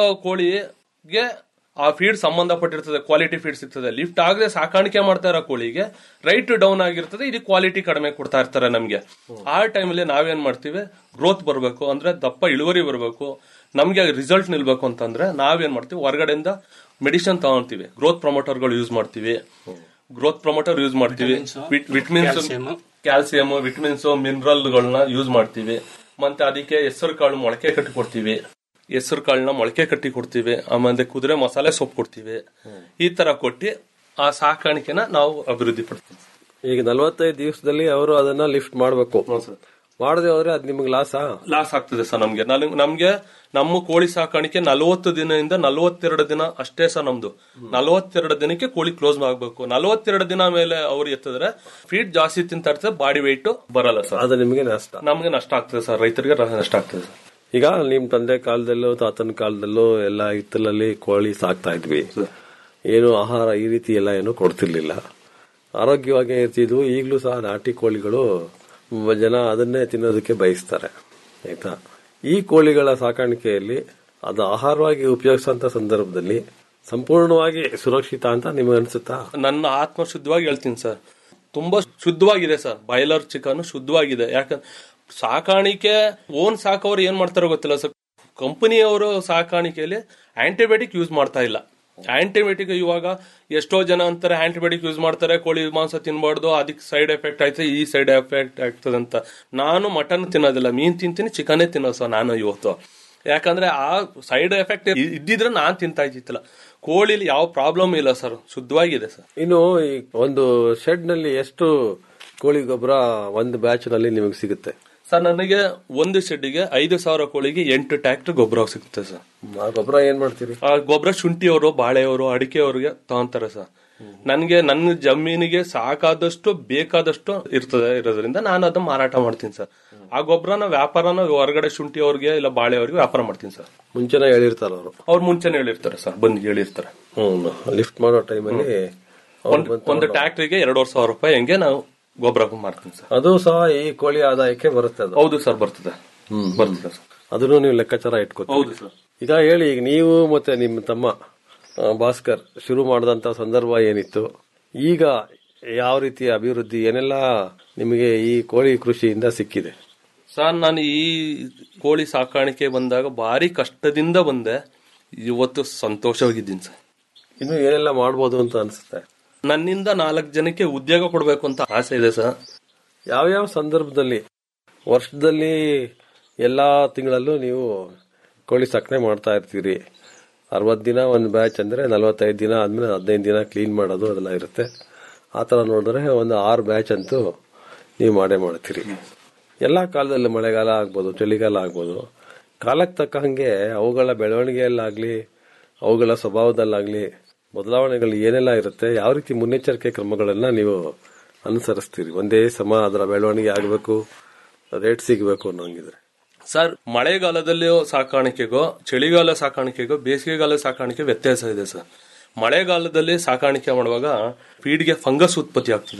ಕೋಳಿಗೆ ಆ ಫೀಡ್ ಸಂಬಂಧಪಟ್ಟಿರ್ತದೆ ಕ್ವಾಲಿಟಿ ಫೀಡ್ ಸಿಗ್ತದೆ ಲಿಫ್ಟ್ ಆಗದೆ ಸಾಕಾಣಿಕೆ ಮಾಡ್ತಾ ಇರೋ ಕೋಳಿಗೆ ರೈಟ್ ಡೌನ್ ಆಗಿರ್ತದೆ ಇದು ಕ್ವಾಲಿಟಿ ಕಡಿಮೆ ಕೊಡ್ತಾ ಇರ್ತಾರೆ ನಮ್ಗೆ ಆ ಟೈಮಲ್ಲಿ ನಾವೇನ್ ಮಾಡ್ತೀವಿ ಗ್ರೋತ್ ಬರಬೇಕು ಅಂದ್ರೆ ದಪ್ಪ ಇಳುವರಿ ಬರಬೇಕು ನಮ್ಗೆ ರಿಸಲ್ಟ್ ನಿಲ್ಬೇಕು ಅಂತಂದ್ರೆ ನಾವೇನ್ ಮಾಡ್ತೀವಿ ಹೊರಗಡೆಯಿಂದ ಮೆಡಿಸಿನ್ ತಗೊಂತೀವಿ ಗ್ರೋತ್ ಪ್ರಮೋಟರ್ಗಳು ಯೂಸ್ ಮಾಡ್ತೀವಿ ಗ್ರೋತ್ ಪ್ರಮೋಟರ್ ಯೂಸ್ ಮಾಡ್ತೀವಿ ವಿಟಮಿನ್ಸ್ Calcium. ಕ್ಯಾಲ್ಸಿಯಂ ವಿಟಮಿನ್ಸ್ ಮಿನರಲ್ಗಳನ್ನ ಯೂಸ್ ಮಾಡ್ತೀವಿ ಮತ್ತೆ ಅದಕ್ಕೆ ಹೆಸರು ಕಾಳು ಮೊಳಕೆ ಕಟ್ಟಿ ಕೊಡ್ತೀವಿ ಹೆಸರು ಕಾಳನ್ನ ಮೊಳಕೆ ಕಟ್ಟಿ ಕೊಡ್ತೀವಿ ಆಮೇಲೆ ಕುದುರೆ ಮಸಾಲೆ ಸೊಪ್ಪು ಕೊಡ್ತೀವಿ ಈ ತರ ಕೊಟ್ಟು ಆ ಸಾಕಾಣಿಕೆನ ನಾವು ಅಭಿವೃದ್ಧಿ ಪಡ್ತೀವಿ ಈಗ ನಲವತ್ತೈದು ದಿವಸದಲ್ಲಿ ಅವರು ಅದನ್ನ ಲಿಫ್ಟ್ ಮಾಡಬೇಕು ಮಾಡದೆ ಹೋದ್ರೆ ಅದು ನಿಮ್ಗೆ ಲಾಸಾ ಲಾಸ್ ಆಗ್ತದೆ ಸರ್ ನಮ್ಗೆ ನಲ್- ನಮ್ಗೆ ನಮ್ಮ ಕೋಳಿ ಸಾಕಾಣಿಕೆ ನಲವತ್ತು ದಿನದಿಂದ ನಲವತ್ತೆರಡು ದಿನ ಅಷ್ಟೇ ಸರ್ ನಮ್ದು ನಲವತ್ತೆರಡು ದಿನಕ್ಕೆ ಕೋಳಿ ಕ್ಲೋಸ್ ಆಗ್ಬೇಕು ನಲವತ್ತೆರಡು ದಿನ ಮೇಲೆ ಅವ್ರು ಎತ್ತಿದ್ರೆ ಫೀಡ್ ಜಾಸ್ತಿ ತಿಂತಾ ಇರ್ತದೆ ಬಾಡಿ weight ಬರಲ್ಲ ಸರ್ ಅದು ನಿಮಗೆ ನಷ್ಟ ನಮ್ಗೆ ನಷ್ಟ ಆಗ್ತದೆ ಸರ್ ರೈತರಿಗೆ ರ- ನಷ್ಟ ಆಗ್ತದೆ ಸರ್ ಈಗ ನಿಮ್ ತಂದೆ ಕಾಲದಲ್ಲೂ ತಾತನ ಕಾಲದಲ್ಲೂ ಎಲ್ಲ ಹಿತ್ತಲಲ್ಲಿ ಕೋಳಿ ಸಾಕ್ತಾ ಇದ್ವಿ ಏನು ಆಹಾರ ಈ ರೀತಿ ಎಲ್ಲ ಏನು ಕೊಡ್ತಿರ್ಲಿಲ್ಲ ಆರೋಗ್ಯವಾಗಿ ಇರ್ತಿದ್ವು ಈಗಲೂ ಸಹ ನಾಟಿ ಕೋಳಿಗಳು ಮ್, ಜನ ಅದನ್ನೇ ತಿನ್ನೋದಕ್ಕೆ ಬಯಸ್ತಾರೆ ಆಯ್ತಾ ಈ ಕೋಳಿಗಳ ಸಾಕಾಣಿಕೆಯಲ್ಲಿ ಅದು ಆಹಾರವಾಗಿ ಉಪಯೋಗಿಸುವಂತ ಸಂದರ್ಭದಲ್ಲಿ ಸಂಪೂರ್ಣವಾಗಿ ಸುರಕ್ಷಿತ ಅಂತ ನಿಮಗೆ ಅನ್ಸುತ್ತಾ ನನ್ನ ಆತ್ಮ ಶುದ್ಧವಾಗಿ ಹೇಳ್ತೀನಿ ಸರ್ ತುಂಬಾ ಶುದ್ಧವಾಗಿದೆ ಸರ್ ಬಾಯ್ಲರ್ ಚಿಕನ್ ಶುದ್ಧವಾಗಿದೆ ಯಾಕಂದ್ರೆ ಸಾಕಾಣಿಕೆ ಓನ್ ಸಾಕೋರು ಏನ್ ಮಾಡ್ತಾರೋ ಗೊತ್ತಿಲ್ಲ ಸರ್ ಕಂಪನಿಯವರು ಸಾಕಾಣಿಕೆಯಲ್ಲಿ ಆಂಟಿಬಯೋಟಿಕ್ ಯೂಸ್ ಮಾಡ್ತಾ ಇಲ್ಲ ಆಂಟಿಬಯೋಟಿಕ್ ಇವಾಗ ಎಷ್ಟೋ ಜನ ಅಂತಾರೆ ಆಂಟಿಬಯೋಟಿಕ್ ಯೂಸ್ ಮಾಡ್ತಾರೆ ಕೋಳಿ ಮಾಂಸ ತಿನ್ಬಾರ್ದು ಅದಕ್ಕೆ ಸೈಡ್ ಎಫೆಕ್ಟ್ ಆಯ್ತದೆ ಈ ಸೈಡ್ ಎಫೆಕ್ಟ್ ಆಗ್ತದೆ ಅಂತ ನಾನು ಮಟನ್ ತಿನ್ನೋದಿಲ್ಲ ಮೀನ್ ತಿಂತೀನಿ ಚಿಕನೇ ತಿನ್ನೋ ಸರ್ ನಾನು ಇವತ್ತು ಯಾಕಂದ್ರೆ ಆ ಸೈಡ್ ಎಫೆಕ್ಟ್ ಇದ್ದಿದ್ರೆ ನಾನ್ ತಿಂತಾ ಇದ್ದಿತ್ತಿಲ್ಲ ಕೋಳಿಲಿ ಯಾವ ಪ್ರಾಬ್ಲಮ್ ಇಲ್ಲ ಸರ್ ಶುದ್ಧವಾಗಿದೆ ಸರ್ ಇನ್ನು ಈ ಒಂದು ಶೆಡ್ ನಲ್ಲಿ ಎಷ್ಟು ಕೋಳಿ ಗೊಬ್ಬರ ಒಂದು ಬ್ಯಾಚ್ ನಲ್ಲಿ ನಿಮಗೆ ಸಿಗುತ್ತೆ ಸರ್ ನನಗೆ ಒಂದು ಶೆಡ್ಡಿಗೆ ಐದು ಸಾವಿರ ಕೋಳಿಗೆ ಎಂಟು ಟ್ಯಾಕ್ಟರ್ ಗೊಬ್ಬರ ಸಿಗುತ್ತೆ ಸರ್ ಆ ಗೊಬ್ಬರ ಏನ್ ಮಾಡ್ತೀರಿ ಆ ಗೊಬ್ಬರ ಶುಂಠಿಯವರು ಬಾಳೆಯವರು ಅಡಿಕೆಯವ್ರಿಗೆ ತಗೊಂತಾರೆ ಸರ್ ನನಗೆ ನನ್ನ ಜಮೀನಿಗೆ ಸಾಕಾದಷ್ಟು ಬೇಕಾದಷ್ಟು ಇರ್ತದೆ ಇರೋದ್ರಿಂದ ನಾನು ಅದನ್ನ ಮಾರಾಟ ಮಾಡ್ತೀನಿ ಸರ್ ಆ ಗೊಬ್ಬರನ ವ್ಯಾಪಾರನ ಹೊರಗಡೆ ಶುಂಠಿ ಅವ್ರಿಗೆ ಇಲ್ಲ ಬಾಳೆಯವ್ರಿಗೆ ವ್ಯಾಪಾರ ಮಾಡ್ತೀನಿ ಸರ್ ಮುಂಚೆನೆ ಹೇಳಿರ್ತಾರ ಅವರು ಅವ್ರು ಮುಂಚೆನೆ ಹೇಳಿರ್ತಾರೆ ಸರ್ ಬಂದು ಹೇಳಿರ್ತಾರೆ ಹ್ಮ್ ಲಿಫ್ಟ್ ಮಾಡೋ ಟೈಮಲ್ಲಿ ಒಂದು ಒಂದು ಟ್ಯಾಕ್ಟ್ರಿಗೆ ಎರಡೂವರೆ ಸಾವಿರ ರೂಪಾಯಿ ಹೆಂಗೆ ನಾವು ಗೊಬ್ಬರ ಮಾಡ್ತೀನಿ ಸರ್ ಅದು ಸಹ ಈ ಕೋಳಿ ಆದಾಯಕ್ಕೆ ಬರುತ್ತೆ ಅದು ಹೌದು ಸರ್ ಬರ್ತದೆ ಬರ್ತದೆ ಸರ್ ಅದನ್ನು ನೀವು ಲೆಕ್ಕಾಚಾರ ಇಟ್ಕೋತೀವಿ ಹೌದು ಸರ್ ಈಗ ಹೇಳಿ ಈಗ ನೀವು ಮತ್ತೆ ನಿಮ್ಮ ತಮ್ಮ ಆ, ಭಾಸ್ಕರ್ ಶುರು ಮಾಡಿದಂತ ಸಂದರ್ಭ ಏನಿತ್ತು ಈಗ ಯಾವ ರೀತಿಯ ಅಭಿವೃದ್ಧಿ ಏನೆಲ್ಲ ನಿಮಗೆ ಈ ಕೋಳಿ ಕೃಷಿಯಿಂದ ಸಿಕ್ಕಿದೆ ಸರ್ ನಾನು ಈ ಕೋಳಿ ಸಾಕಾಣಿಕೆ ಬಂದಾಗ ಭಾರಿ ಕಷ್ಟದಿಂದ ಬಂದೆ ಇವತ್ತು ಸಂತೋಷವಾಗಿದ್ದೀನಿ ಸರ್ ಇನ್ನು ಏನೆಲ್ಲ ಮಾಡ್ಬೋದು ಅಂತ ಅನ್ಸುತ್ತೆ ನನ್ನಿಂದ ನಾಲ್ಕು ಜನಕ್ಕೆ ಉದ್ಯೋಗ ಕೊಡಬೇಕು ಅಂತ ಆಸೆ ಇದೆ ಸರ್ ಯಾವ್ಯಾವ ಸಂದರ್ಭದಲ್ಲಿ ವರ್ಷದಲ್ಲಿ ಎಲ್ಲಾ ತಿಂಗಳಲ್ಲೂ ನೀವು ಕೋಳಿ ಸಾಕಣೆ ಮಾಡ್ತಾ ಇರ್ತೀರಿ ಅರವತ್ತು ದಿನ ಒಂದು ಬ್ಯಾಚ್ ಅಂದ್ರೆ ನಲವತ್ತೈದು ದಿನ ಆದ್ಮೇಲೆ ಹದಿನೈದು ದಿನ ಕ್ಲೀನ್ ಮಾಡೋದು ಅದೆಲ್ಲ ಇರುತ್ತೆ ಆ ಥರ ನೋಡಿದ್ರೆ ಒಂದು ಆರು ಬ್ಯಾಚ್ ಅಂತೂ ನೀವು ಮಾಡೇ ಮಾಡ್ತೀರಿ ಎಲ್ಲ ಕಾಲದಲ್ಲೂ ಮಳೆಗಾಲ ಆಗ್ಬೋದು ಚಳಿಗಾಲ ಆಗ್ಬೋದು ಕಾಲಕ್ಕೆ ತಕ್ಕ ಹಾಗೆ ಅವುಗಳ ಬೆಳವಣಿಗೆಯಲ್ಲಾಗ್ಲಿ ಅವುಗಳ ಸ್ವಭಾವದಲ್ಲಾಗ್ಲಿ ಬದಲಾವಣೆಗಳು ಏನೆಲ್ಲ ಇರುತ್ತೆ ಯಾವ ರೀತಿ ಮುನ್ನೆಚ್ಚರಿಕೆ ಕ್ರಮಗಳನ್ನ ನೀವು ಅನುಸರಿಸ್ತೀರಿ ಒಂದೇ ಸಮ ಅದರ ಬೆಳವಣಿಗೆ ಆಗಬೇಕು ರೇಟ್ ಸಿಗಬೇಕು ಅನ್ನೋಂಗಿದ್ರೆ ಸರ್ ಮಳೆಗಾಲದಲ್ಲಿ ಸಾಕಾಣಿಕೆಗೋ ಚಳಿಗಾಲ ಸಾಕಾಣಿಕೆಗೋ ಬೇಸಿಗೆಗಾಲ ಸಾಕಾಣಿಕೆ ವ್ಯತ್ಯಾಸ ಇದೆ ಸರ್ ಮಳೆಗಾಲದಲ್ಲಿ ಸಾಕಾಣಿಕೆ ಮಾಡುವಾಗ ಫೀಡ್ಗೆ ಫಂಗಸ್ ಉತ್ಪತ್ತಿ ಆಗ್ತದೆ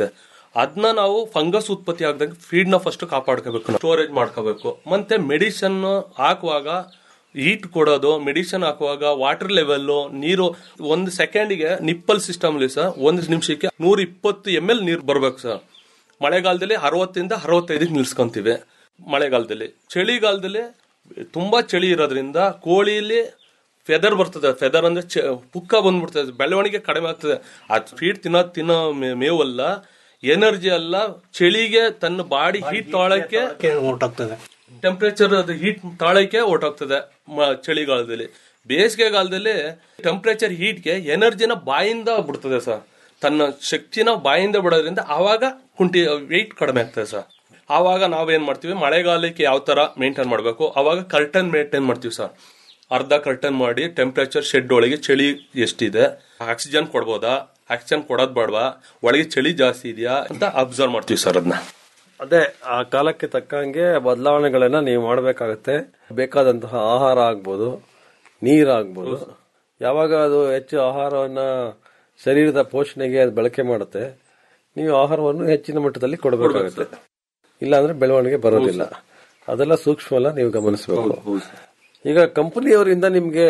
ಅದನ್ನ ನಾವು ಫಂಗಸ್ ಉತ್ಪತ್ತಿ ಆಗದಂಗೆ ಫೀಡ್ ನ ಫಸ್ಟ್ ಕಾಪಾಡ್ಕೋಬೇಕು ಸ್ಟೋರೇಜ್ ಮಾಡ್ಕೋಬೇಕು ಮತ್ತೆ ಮೆಡಿಸನ್ ಹಾಕುವಾಗ ಹೀಟ್ ಕೊಡೋದು ಮೆಡಿಸಿನ್ ಹಾಕುವಾಗ ವಾಟರ್ ಲೆವೆಲ್ ನೀರು ಒಂದು ಸೆಕೆಂಡಿಗೆ ನಿಪ್ಪಲ್ ಸಿಸ್ಟಮ್ ಸರ್ ಒಂದು ನಿಮಿಷಕ್ಕೆ ನೂರ ಇಪ್ಪತ್ತು ಎಮ್ ಎಲ್ ನೀರು ಬರ್ಬೇಕು ಸರ್ ಮಳೆಗಾಲದಲ್ಲಿ ಅರವತ್ತರಿಂದ ಅರವತ್ತೈದಕ್ಕೆ ನಿಲ್ಸ್ಕೊಂತೀವಿ ಮಳೆಗಾಲದಲ್ಲಿ ಚಳಿಗಾಲದಲ್ಲಿ ತುಂಬಾ ಚಳಿ ಇರೋದ್ರಿಂದ ಕೋಳಿಲಿ ಫೆದರ್ ಬರ್ತದೆ ಫೆದರ್ ಅಂದ್ರೆ ಚ- ಪುಕ್ಕ ಬಂದ್ಬಿಡ್ತದೆ ಬೆಳವಣಿಗೆ ಕಡಿಮೆ ಆಗ್ತದೆ ಆ ಫೀಡ್ ತಿನ್ನೋ ತಿನ್ನೋ ಮೇ- ಮೇವಲ್ಲ ಎನರ್ಜಿ ಅಲ್ಲ ಚಳಿಗೆ ತನ್ನ ಬಾಡಿ ಹೀಟ್ ತಾಳಕ್ಕೆ ಹೊರ್ಟೋಗ್ತದೆ ಟೆಂಪರೇಚರ್ ಅದು ಹೀಟ್ ತಾಳಕ್ಕೆ ಹೊರ್ಟೋಗ್ತದೆ ಮ- ಚಳಿಗಾಲದಲ್ಲಿ ಬೇಸಿಗೆಗಾಲದಲ್ಲಿ ಟೆಂಪರೇಚರ್ ಹೀಟ್ಗೆ ಎನರ್ಜಿನ ಬಾಯಿಂದ ಬಿಡ್ತದೆ ಸರ್ ತನ್ನ ಶಕ್ತಿನ ಬಾಯಿಂದ ಬಿಡೋದ್ರಿಂದ ಆವಾಗ ಕುಂಟಿ ವೆಯ್ಟ್ ಕಡಿಮೆ ಆಗ್ತದೆ ಸರ್ ಆವಾಗ ನಾವೇನ್ ಮಾಡ್ತೀವಿ ಮಳೆಗಾಲಕ್ಕೆ ಯಾವ ತರ ಮೇಂಟೈನ್ ಮಾಡಬೇಕು ಅವಾಗ ಕರ್ಟನ್ ಮೇಂಟೈನ್ ಮಾಡ್ತೀವಿ ಸರ್ ಅರ್ಧ ಕರ್ಟನ್ ಮಾಡಿ ಟೆಂಪರೇಚರ್ ಶೆಡ್ ಒಳಗೆ ಚಳಿ ಎಷ್ಟಿದೆ ಆಕ್ಸಿಜನ್ ಕೊಡ್ಬೋದಾ ಆಕ್ಸಿಜನ್ ಕೊಡೋದ್ ಬೇಡವಾ ಒಳಗೆ ಚಳಿ ಜಾಸ್ತಿ ಇದೆಯಾ ಅಂತ ಅಬ್ಸರ್ವ್ ಮಾಡ್ತೀವಿ ಸರ್ ಅದನ್ನ ಅದೇ ಆ ಕಾಲಕ್ಕೆ ತಕ್ಕಂಗೆ ಬದಲಾವಣೆಗಳನ್ನ ನೀವು ಮಾಡಬೇಕಾಗತ್ತೆ ಬೇಕಾದಂತಹ ಆಹಾರ ಆಗ್ಬೋದು ನೀರಾಗ್ಬೋದು ಯಾವಾಗ ಅದು ಹೆಚ್ಚು ಆಹಾರವನ್ನ ಶರೀರದ ಪೋಷಣೆಗೆ ಅದು ಬಳಕೆ ಮಾಡುತ್ತೆ ನೀವು ಆಹಾರವನ್ನು ಹೆಚ್ಚಿನ ಮಟ್ಟದಲ್ಲಿ ಕೊಡಬೇಕಾಗುತ್ತೆ ಇಲ್ಲಾಂದ್ರೆ ಬೆಳವಣಿಗೆ ಬರೋದಿಲ್ಲ ಅದೆಲ್ಲ ಸೂಕ್ಷ್ಮ ನೀವು ಗಮನಿಸಬೇಕು ಈಗ ಕಂಪನಿಯವರಿಂದ ನಿಮ್ಗೆ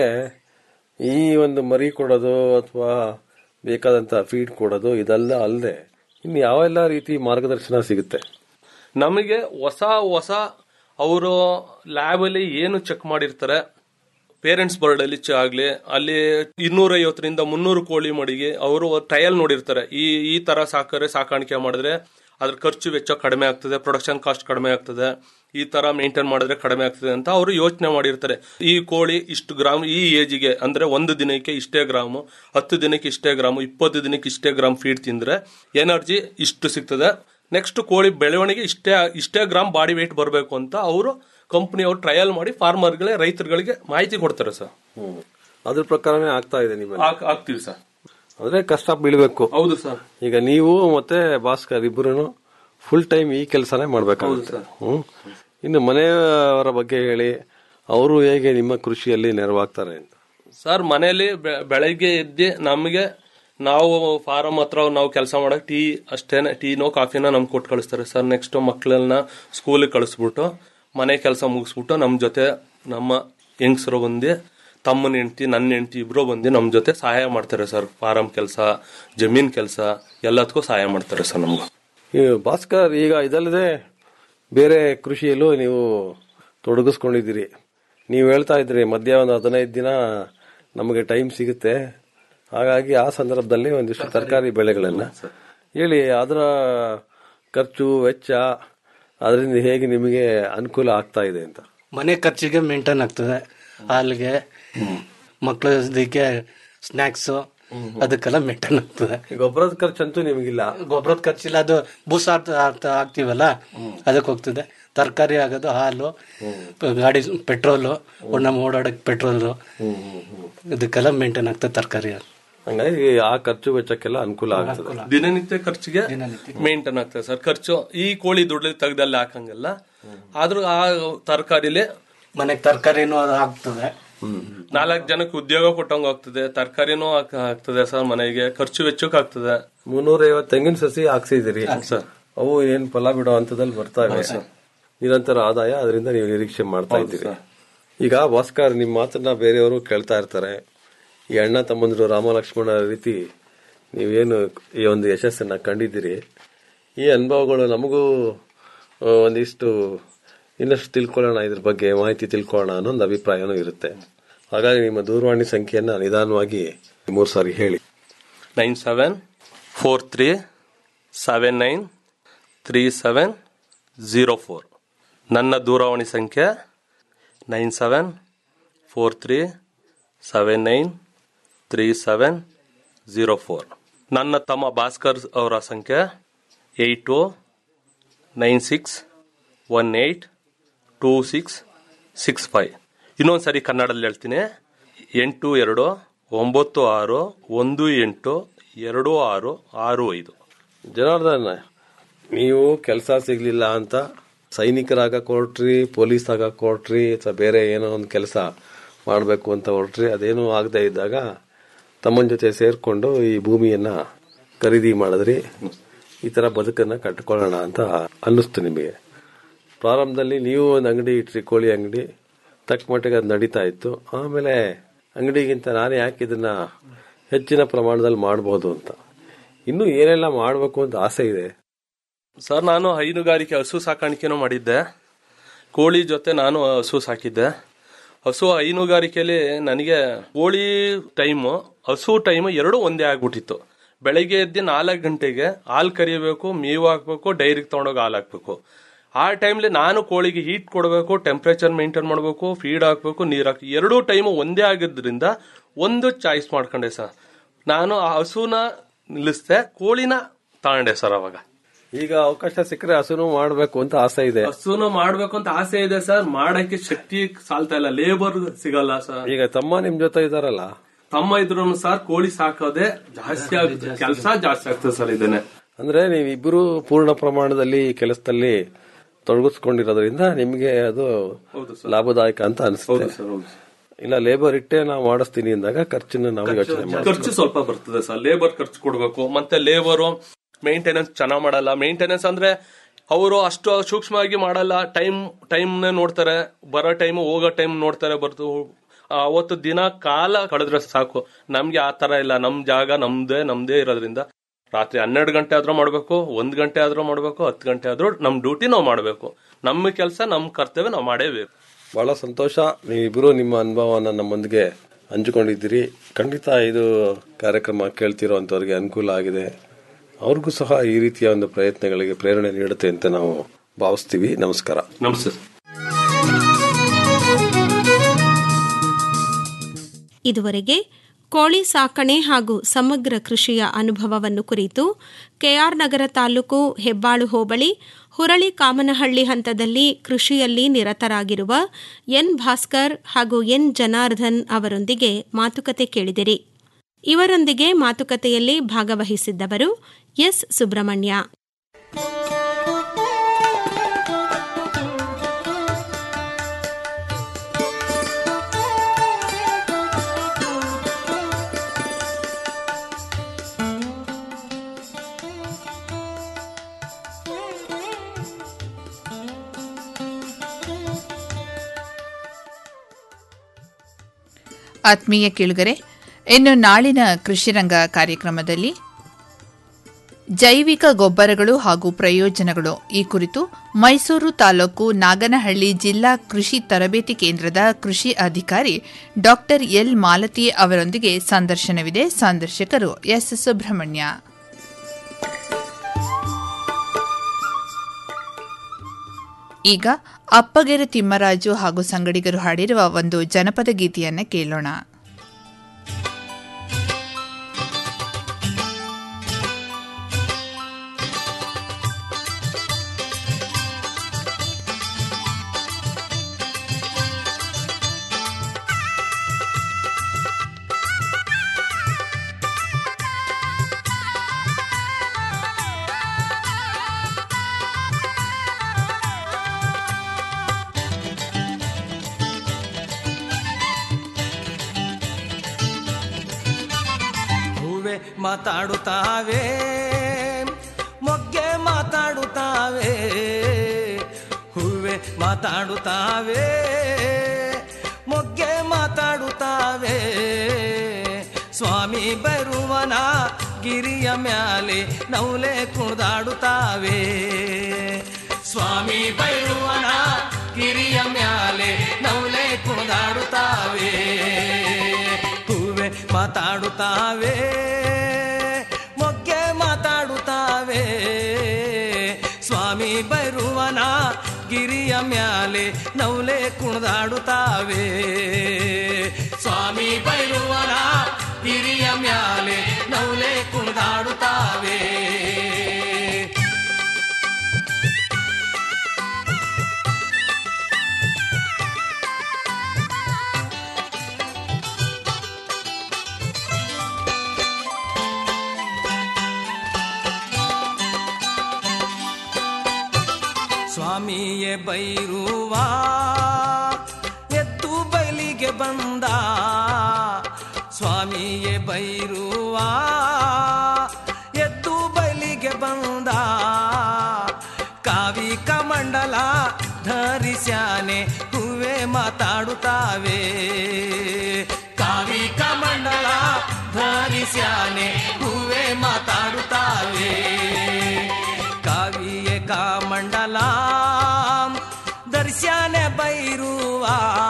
ಈ ಒಂದು ಮರಿ ಕೊಡೋದು ಅಥವಾ ಬೇಕಾದಂತ ಫೀಡ್ ಕೊಡೋದು ಇದೆಲ್ಲ ಅಲ್ಲದೆ ಇನ್ನು ಯಾವೆಲ್ಲ ರೀತಿ ಮಾರ್ಗದರ್ಶನ ಸಿಗುತ್ತೆ ನಮಗೆ ಹೊಸ ಹೊಸ ಅವರು ಲ್ಯಾಬ್ ಅಲ್ಲಿ ಏನು ಚೆಕ್ ಮಾಡಿರ್ತಾರೆ ಪೇರೆಂಟ್ಸ್ ಬರ್ಡ್ ಅಲ್ಲಿ ಚ- ಆಗ್ಲಿ ಅಲ್ಲಿ ಇನ್ನೂರ ಐವತ್ತರಿಂದ ಮುನ್ನೂರು ಕೋಳಿ ಮಡಿಗೆ ಅವರು ಟ್ರಯಲ್ ನೋಡಿರ್ತಾರೆ ಈ ಈ ತರ ಸಾಕರೆ ಸಾಕಾಣಿಕೆ ಮಾಡಿದ್ರೆ ಅದ್ರ ಖರ್ಚು ವೆಚ್ಚ ಕಡಿಮೆ ಆಗ್ತದೆ ಪ್ರೊಡಕ್ಷನ್ ಕಾಸ್ಟ್ ಕಡಿಮೆ ಆಗ್ತದೆ ಈ ತರ ಮೇಂಟೈನ್ ಮಾಡಿದ್ರೆ ಕಡಿಮೆ ಆಗ್ತದೆ ಅಂತ ಅವರು ಯೋಚನೆ ಮಾಡಿರ್ತಾರೆ ಈ ಕೋಳಿ ಇಷ್ಟು ಗ್ರಾಮ್ ಈ ಏಜಿಗೆ ಅಂದ್ರೆ ಒಂದು ದಿನಕ್ಕೆ ಇಷ್ಟೇ ಗ್ರಾಮು ಹತ್ತು ದಿನಕ್ಕೆ ಇಷ್ಟೇ ಗ್ರಾಮು ಇಪ್ಪತ್ತು ದಿನಕ್ಕೆ ಇಷ್ಟೇ ಗ್ರಾಮ್ ಫೀಡ್ ತಿಂದ್ರೆ ಎನರ್ಜಿ ಇಷ್ಟು ಸಿಗ್ತದೆ ನೆಕ್ಸ್ಟ್ ಕೋಳಿ ಬೆಳವಣಿಗೆ ಇಷ್ಟೇ ಇಷ್ಟೇ ಗ್ರಾಮ್ ಬಾಡಿ ವೇಟ್ ಬರಬೇಕು ಅಂತ ಅವರು ಕಂಪನಿಯವರು ಟ್ರಯಲ್ ಮಾಡಿ ಫಾರ್ಮರ್ಗಳೇ ರೈತರುಗಳಿಗೆ ಮಾಹಿತಿ ಕೊಡ್ತಾರೆ ಸರ್ ಅದ್ರ ಪ್ರಕಾರನೇ ಆಗ್ತಾ ಇದೆ ನಿಮ್ಮಲ್ಲಿ ಆಗ್ತೀವಿ ಸರ್ ಅಂದ್ರೆ ಕಷ್ಟ ಬೀಳ್ಬೇಕು ಹೌದು ಸರ್ ಈಗ ನೀವು ಮತ್ತೆ ಭಾಸ್ಕರ್ ಇಬ್ಬರು ಫುಲ್ ಟೈಮ್ ಈ ಕೆಲಸನೇ ಮಾಡ್ಬೇಕಾಗುತ್ತೆ ಹ್ಮ್ ಇನ್ನು ಮನೆಯವರ ಬಗ್ಗೆ ಹೇಳಿ ಅವರು ಹೇಗೆ ನಿಮ್ಮ ಕೃಷಿಯಲ್ಲಿ ನೆರವಾಗ್ತಾರೆ ಅಂತ ಸರ್ ಮನೆಯಲ್ಲಿ ಬೆ- ಬೆಳಗ್ಗೆ ಎದ್ದು ನಮಗೆ ನಾವು ಫಾರಂ ಹತ್ರ ನಾವು ಕೆಲಸ ಮಾಡಕ್ ಟೀ ಅಷ್ಟೇನೆ ಟೀನೋ ಕಾಫಿನೋ ನಮ್ಗೆ ಕೊಟ್ಟು ಕಳಿಸ್ತಾರೆ ಸರ್ ನೆಕ್ಸ್ಟ್ ಮಕ್ಕಳನ್ನ ಸ್ಕೂಲಿಗೆ ಕಳಿಸ್ಬಿಟ್ಟು ಮನೆ ಕೆಲಸ ಮುಗಿಸ್ಬಿಟ್ಟು ನಮ್ಮ ಜೊತೆ ನಮ್ಮ ಹೆಂಗಸರು ಬಂದು ತಮ್ಮನ ಹೆಂಡತಿ ನನ್ನ ಹೆಂಡತಿ ಇಬ್ರು ಬಂದು ನಮ್ಮ ಜೊತೆ ಸಹಾಯ ಮಾಡ್ತಾರೆ ಸರ್ ಫಾರಂ ಕೆಲಸ ಜಮೀನ್ ಕೆಲಸ ಎಲ್ಲದಕ್ಕೂ ಸಹಾಯ ಮಾಡ್ತಾರೆ ಸರ್ ನಮ್ಗೆ ಈ ಭಾಸ್ಕರ್ ಈಗ ಇದಲ್ಲದೆ ಬೇರೆ ಕೃಷಿಯಲ್ಲೂ ನೀವು ತೊಡಗಿಸ್ಕೊಂಡಿದ್ದೀರಿ ನೀವು ಹೇಳ್ತಾ ಇದ್ರಿ ಮಧ್ಯ ಒಂದು ಹದಿನೈದು ದಿನ ನಮಗೆ ಟೈಮ್ ಸಿಗುತ್ತೆ ಹಾಗಾಗಿ ಆ ಸಂದರ್ಭದಲ್ಲಿ ಒಂದಿಷ್ಟು ತರಕಾರಿ ಬೆಳೆಗಳನ್ನ ಹೇಳಿ ಅದರ ಖರ್ಚು ವೆಚ್ಚ ಅದರಿಂದ ಹೇಗೆ ನಿಮಗೆ ಅನುಕೂಲ ಆಗ್ತಾ ಇದೆ ಅಂತ ಮನೆ ಖರ್ಚಿಗೆ ಮೇಂಟೈನ್ ಆಗ್ತದೆ ಹಾಲಿಗೆ ಮಕ್ಕಳದಕ್ಕೆ ಸ್ನಾಕ್ಸ್ ಅದಕ್ಕೆಲ್ಲ ಮೇಂಟೈನ್ ಆಗ್ತದೆ ಗೊಬ್ಬರದ ಖರ್ಚಂತೂ ನಿಮಗಿಲ್ಲ ಗೊಬ್ಬರದ ಖರ್ಚಿಲ್ಲ ಅದು ಬೂಸ ಹಾಕ್ತಿವಲ್ಲ ಅದಕ್ಕೆ ಹೋಗ್ತದೆ ತರಕಾರಿ ಆಗೋದು ಹಾಲು ಪ- ಗಾಡಿ ಪೆಟ್ರೋಲು ನಮ್ಮ ಓಡಾಡಕ್ ಪೆಟ್ರೋಲು ಇದಕ್ಕೆಲ್ಲ ಮೇಂಟೈನ್ ಆಗ್ತದೆ ತರಕಾರಿ ಹಂಗಾಗಿ ಆ ಖರ್ಚು ವೆಚ್ಚಕ್ಕೆಲ್ಲ ಅನುಕೂಲ ಆಗ್ತದೆ ದಿನನಿತ್ಯ ಖರ್ಚಿಗೆ ಮೇಂಟೈನ್ ಆಗ್ತದೆ ಸರ್ ಖರ್ಚು ಈ ಕೋಳಿ ದುಡ್ಡು ತೆಗ್ದಲ್ಲಿ ಹಾಕಂಗಿಲ್ಲ ಆದ್ರೂ ಆ ತರಕಾರಿಲಿ ಮನೆಗೆ ತರಕಾರಿನೂ ಅದು ಆಗ್ತದೆ ನಾಲ್ಕು ಜನಕ್ಕೆ ಉದ್ಯೋಗ ಕೊಟ್ಟಂಗ ಆಗ್ತದೆ ತರಕಾರಿನೂ ಆಗ್ತದೆ ಸರ್ ಮನೆಗೆ ಖರ್ಚು ವೆಚ್ಚಕ್ಕೆ ಆಗ್ತದೆ ಮುನ್ನೂರೈವತ್ತು ತೆಂಗಿನ ಸಸಿ ಹಾಕ್ಸಿದಿರಿ ಸರ್ ಅವು ಏನ್ ಫಲ ಬಿಡೋ ಹಂತದಲ್ಲಿ ಬರ್ತಾ ಇವೆ ನಿರಂತರ ಆದಾಯ ಅದರಿಂದ ನೀವು ನಿರೀಕ್ಷೆ ಮಾಡ್ತಾ ಇದ್ದೀರಿ ಈಗ ಭಾಸ್ಕರ್ ನಿಮ್ಮ ಮಾತನ್ನ ಬೇರೆಯವರು ಕೇಳ್ತಾ ಇರ್ತಾರೆ ಈ ಅಣ್ಣ ತಮ್ಮಂದ್ರು ರಾಮ ಲಕ್ಷ್ಮಣ ರೀತಿ ನೀವೇನು ಈ ಒಂದು ಯಶಸ್ಸನ್ನ ಕಂಡಿದ್ದೀರಿ ಈ ಅನುಭವಗಳು ನಮಗೂ ಆ, ಒಂದಿಷ್ಟು ಇನ್ನಷ್ಟು ತಿಳ್ಕೊಳ್ಳೋಣ ಇದ್ರ ಬಗ್ಗೆ ಮಾಹಿತಿ ತಿಳ್ಕೊಳ್ಳೋಣ ಅನ್ನೋ ಒಂದು ಅಭಿಪ್ರಾಯನೂ ಇರುತ್ತೆ ಹಾಗಾಗಿ ನಿಮ್ಮ ದೂರವಾಣಿ ಸಂಖ್ಯೆಯನ್ನ ನಿಧಾನವಾಗಿ ಮೂರು ಸಾರಿ ಹೇಳಿ nine seven four three seven nine three seven zero four ನನ್ನ ದೂರವಾಣಿ ಸಂಖ್ಯೆ nine seven four three seven nine three seven zero four ನನ್ನ ತಮ್ಮ ಭಾಸ್ಕರ್ ಅವರ ಸಂಖ್ಯೆ eight two nine six one eight two six six five ಇನ್ನೊಂದು ಸರಿ ಕನ್ನಡದಲ್ಲಿ ಹೇಳ್ತೀನಿ ಎಂಟು ಎರಡು ಒಂಬತ್ತು ಆರು ಒಂದು ಎಂಟು ಎರಡು ಆರು ಆರು ಐದು ಜನಾರ್ದನ್ ನೀವು ಕೆಲಸ ಸಿಗ್ಲಿಲ್ಲ ಅಂತ ಸೈನಿಕರಾಗಕ್ ಹೊರಟ್ರಿ ಪೊಲೀಸ್ ಆಗಕ್ ಹೊರಟ್ರಿ ಅಥವಾ ಬೇರೆ ಏನೋ ಒಂದು ಕೆಲಸ ಮಾಡಬೇಕು ಅಂತ ಹೊರಟ್ರಿ ಅದೇನೂ ಆಗದೆ ಇದ್ದಾಗ ತಮ್ಮನ ಜೊತೆ ಸೇರ್ಕೊಂಡು ಈ ಭೂಮಿಯನ್ನ ಖರೀದಿ ಮಾಡಿದ್ರಿ ಈ ತರ ಬದುಕನ್ನ ಕಟ್ಕೊಳ್ಳೋಣ ಅಂತ ಅನ್ನಿಸ್ತು ನಿಮಗೆ ಪ್ರಾರಂಭದಲ್ಲಿ ನೀವು ಒಂದು ಅಂಗಡಿ ಇಟ್ರಿ ಕೋಳಿ ಅಂಗಡಿ ತಕ್ಕ ಮಟ್ಟಿಗೆ ಅದು ನಡೀತಾ ಇತ್ತು ಆಮೇಲೆ ಅಂಗಡಿಗಿಂತ ನಾನು ಯಾಕೆ ಇದನ್ನ ಹೆಚ್ಚಿನ ಪ್ರಮಾಣದಲ್ಲಿ ಮಾಡಬಹುದು ಅಂತ ಇನ್ನು ಏನೆಲ್ಲ ಮಾಡಬೇಕು ಅಂತ ಆಸೆ ಇದೆ ಸರ್ ನಾನು ಹೈನುಗಾರಿಕೆ ಹಸು ಸಾಕಾಣಿಕೆನೂ ಮಾಡಿದ್ದೆ ಕೋಳಿ ಜೊತೆ ನಾನು ಹಸು ಸಾಕಿದ್ದೆ ಹಸು ಹೈನುಗಾರಿಕೆಯಲ್ಲಿ ನನಗೆ ಕೋಳಿ ಟೈಮು ಹಸು ಟೈಮು ಎರಡೂ ಒಂದೇ ಆಗ್ಬಿಟ್ಟಿತ್ತು ಬೆಳಗ್ಗೆ ಎದ್ದು ನಾಲ್ಕು ಗಂಟೆಗೆ ಹಾಲು ಕರಿಬೇಕು ಮೇವು ಹಾಕ್ಬೇಕು ಡೈರಿಗೆ ತೊಗೊಂಡೋಗಿ ಹಾಲು ಹಾಕ್ಬೇಕು ಆ ಟೈಮ್ಲಿ ನಾನು ಕೋಳಿಗೆ ಹೀಟ್ ಕೊಡಬೇಕು ಟೆಂಪ್ರೇಚರ್ ಮೇಂಟೈನ್ ಮಾಡಬೇಕು ಫೀಡ್ ಹಾಕ್ಬೇಕು ನೀರು ಹಾಕಿ ಎರಡೂ ಟೈಮು ಒಂದೇ ಆಗಿದ್ದರಿಂದ ಒಂದು ಚಾಯ್ಸ್ ಮಾಡ್ಕೊಂಡೆ ಸರ್ ನಾನು ಆ ಹಸುನ ನಿಲ್ಲಿಸ್ದೆ ಕೋಳಿನ ತಗೊಂಡೆ ಸರ್ ಅವಾಗ ಈಗ ಅವಕಾಶ ಸಿಕ್ಕರೆ ಹಸುನು ಮಾಡಬೇಕು ಅಂತ ಆಸೆ ಇದೆ ಹಸುನು ಮಾಡ್ಬೇಕು ಅಂತ ಆಸೆ ಇದೆ ಸರ್ ಮಾಡಕ್ಕೆ ಶಕ್ತಿ ಸಾಲ್ತಾ ಇಲ್ಲ ಲೇಬರ್ ಸಿಗಲ್ಲ ಸರ್ ಈಗ ತಮ್ಮ ನಿಮ್ ಜೊತೆ ಇದಾರಲ್ಲ ತಮ್ಮ ಇದ್ರು ಸರ್ ಕೋಳಿ ಸಾಕೋದೆ ಜಾಸ್ತಿ ಆಗುತ್ತೆ ಕೆಲಸ ಜಾಸ್ತಿ ಆಗ್ತದೆ ಸರ್ ಇದೇನೆ ಅಂದ್ರೆ ನೀವಿಬ್ರು ಪೂರ್ಣ ಪ್ರಮಾಣದಲ್ಲಿ ಈ ಕೆಲಸದಲ್ಲಿ ತೊಡಗಿಸ್ಕೊಂಡಿರೋದ್ರಿಂದ ನಿಮ್ಗೆ ಅದು ಹೌದು ಸರ್ ಲಾಭದಾಯಕ ಅಂತ ಅನಿಸುತ್ತೆ ಹೌದು ಸರ್ ಹೌದು ಇಲ್ಲ ಲೇಬರ್ ಇಟ್ಟೆ ನಾವು ಮಾಡಿಸ್ತೀನಿ ಅಂದಾಗ ಖರ್ಚನ್ನ ನಾವು ಯೋಚನೆ ಮಾಡಿ ಖರ್ಚು ಸ್ವಲ್ಪ ಬರ್ತದೆ ಸರ್ ಲೇಬರ್ ಖರ್ಚು ಕೊಡ್ಬೇಕು ಮತ್ತೆ ಲೇಬರು ಮೇಂಟೆನೆನ್ಸ್ ಚೆನ್ನಾಗ್ ಮಾಡಲ್ಲ ಮೇಂಟೆನೆನ್ಸ್ ಅಂದ್ರೆ ಅವರು ಅಷ್ಟು ಸೂಕ್ಷ್ಮವಾಗಿ ಮಾಡಲ್ಲ ಟೈಮ್ ಟೈಮ್ ನೋಡ್ತಾರೆ ಬರೋ ಟೈಮ್ ಹೋಗೋ ಟೈಮ್ ನೋಡ್ತಾರೆ ಬರ್ತು ಅವತ್ತು ದಿನ ಕಾಲ ಕಳೆದ್ರೆ ಸಾಕು ನಮ್ಗೆ ಆ ತರ ಇಲ್ಲ ನಮ್ ಜಾಗ ನಮ್ದೇ ನಮ್ದೇ ಇರೋದ್ರಿಂದ ರಾತ್ರಿ ಹನ್ನೆರಡು ಗಂಟೆ ಆದ್ರೂ ಮಾಡ್ಬೇಕು ಒಂದ್ ಗಂಟೆ ಆದ್ರೂ ಮಾಡ್ಬೇಕು ಹತ್ತು ಗಂಟೆ ಆದ್ರೂ ನಮ್ ಡ್ಯೂಟಿ ನಾವು ಮಾಡ್ಬೇಕು ನಮ್ಮ ಕೆಲಸ ನಮ್ ಕರ್ತವ್ಯ ನಾವು ಮಾಡೇಬೇಕು ಬಹಳ ಸಂತೋಷ ನೀವಿಬ್ರು ನಿಮ್ಮ ಅನುಭವನ ನಮ್ಮೊಂದಿಗೆ ಹಂಚಿಕೊಂಡಿದ್ದೀರಿ ಖಂಡಿತ ಇದು ಕಾರ್ಯಕ್ರಮ ಕೇಳ್ತಿರೋಂಥವ್ರಿಗೆ ಅನುಕೂಲ ಆಗಿದೆ ಅವ್ರಿಗೂ ಸಹ ಈ ರೀತಿಯ ಒಂದು ಪ್ರಯತ್ನಗಳಿಗೆ ಪ್ರೇರಣೆ ನೀಡುತ್ತೆ ಅಂತ ನಾವು ಭಾವಿಸ್ತೀವಿ ನಮಸ್ಕಾರ ನಮಸ್ತೆ ಇದುವರೆಗೆ ಕೋಳಿ ಸಾಕಣೆ ಹಾಗೂ ಸಮಗ್ರ ಕೃಷಿಯ ಅನುಭವವನ್ನು ಕುರಿತು ಕೆಆರ್ ನಗರ ತಾಲೂಕು ಹೆಬ್ಬಾಳು ಹೋಬಳಿ ಹುರಳಿ ಕಾಮನಹಳ್ಳಿ ಹಂತದಲ್ಲಿ ಕೃಷಿಯಲ್ಲಿ ನಿರತರಾಗಿರುವ ಎನ್ ಭಾಸ್ಕರ್ ಹಾಗೂ ಎನ್ ಜನಾರ್ದನ್ ಅವರೊಂದಿಗೆ ಮಾತುಕತೆ ಕೇಳಿದಿರಿ ಇವರೊಂದಿಗೆ ಮಾತುಕತೆಯಲ್ಲಿ ಭಾಗವಹಿಸಿದ್ದವರು ಎಸ್ ಸುಬ್ರಹ್ಮಣ್ಯ ಆತ್ಮೀಯ ಕೇಳುಗರೆ ಇನ್ನು ನಾಳಿನ ಕೃಷಿರಂಗ ಕಾರ್ಯಕ್ರಮದಲ್ಲಿ ಜೈವಿಕ ಗೊಬ್ಬರಗಳು ಹಾಗೂ ಪ್ರಯೋಜನಗಳು ಈ ಕುರಿತು ಮೈಸೂರು ತಾಲೂಕು ನಾಗನಹಳ್ಳಿ ಜಿಲ್ಲಾ ಕೃಷಿ ತರಬೇತಿ ಕೇಂದ್ರದ ಕೃಷಿ ಅಧಿಕಾರಿ ಡಾ ಎಲ್ ಮಾಲತಿ ಅವರೊಂದಿಗೆ ಸಂದರ್ಶನವಿದೆ ಸಂದರ್ಶಕರು ಎಸ್ ಸುಬ್ರಹ್ಮಣ್ಯ ಈಗ ಅಪ್ಪಗೆರೆ ತಿಮ್ಮರಾಜು ಹಾಗೂ ಸಂಗಡಿಗರು ಹಾಡಿರುವ ಒಂದು ಜನಪದ ಗೀತೆಯನ್ನು ಕೇಳೋಣ ಹೂವೆ ಮಾತಾಡುತ್ತಾವೆ ಮೊಗ್ಗೆ ಮಾತಾಡುತ್ತಾವೆ ಹೂವೆ ಮಾತಾಡುತ್ತಾವೆ ಮೊಗ್ಗೆ ಮಾತಾಡುತ್ತಾವೆ ಸ್ವಾಮಿ ಬರುವನ ಗಿರಿಯ ಮ್ಯಾಲೆ ನೌಲೆ ಕುಣಿದಾಡುತ್ತಾವೆ ಸ್ವಾಮಿ ಬೈರುವನ ಗಿರಿಯ ಮ್ಯಾಲೆ ನೌಲೆ ಕುಣಿದಾಡುತ್ತಾವೆ ಹೂವೆ ಮಾತಾಡುತ್ತಾವೆ ಮೊಗ್ಗೆ ಮಾತಾಡುತ್ತಾವೆ ಸ್ವಾಮಿ ಬರುವನ ಗಿರಿಯ ಮ್ಯಾಲೆ ನೌಲೆ ಕುಣಿದಾಡುತ್ತಾವೆ ಸ್ವಾಮಿ ಬೈರುವನ ಗಿರಿಯ ಮ್ಯಾಲೆ ನೌಲೆ ಕುಣಿದಾಡುತ್ತಾವೆ ಸ್ವಾಮಿಯೇ ಬೈರುವ ಎದ್ದು ಬಯಲಿಗೆ ಬಂದ ಸ್ವಾಮಿಯೇ ಬೈರುವ ಎದ್ದು ಬಯಲಿಗೆ ಬಂದ ಧಾರಿಸ್ಯಾನೆ ಹೂವೆ ಮಾತಾಡುತ್ತಾವೆ ಕಾವಿ ಕಮಂಡಲ ಧಾರಿಸ್ಯಾನೆ ಹೂವೆ ಮಾತಾಡುತ್ತಾವೆ ಕಾವಿಯ ಕಾಮಂಡಲ ದರ್ಶ್ಯಾನೆ ಬೈರುವ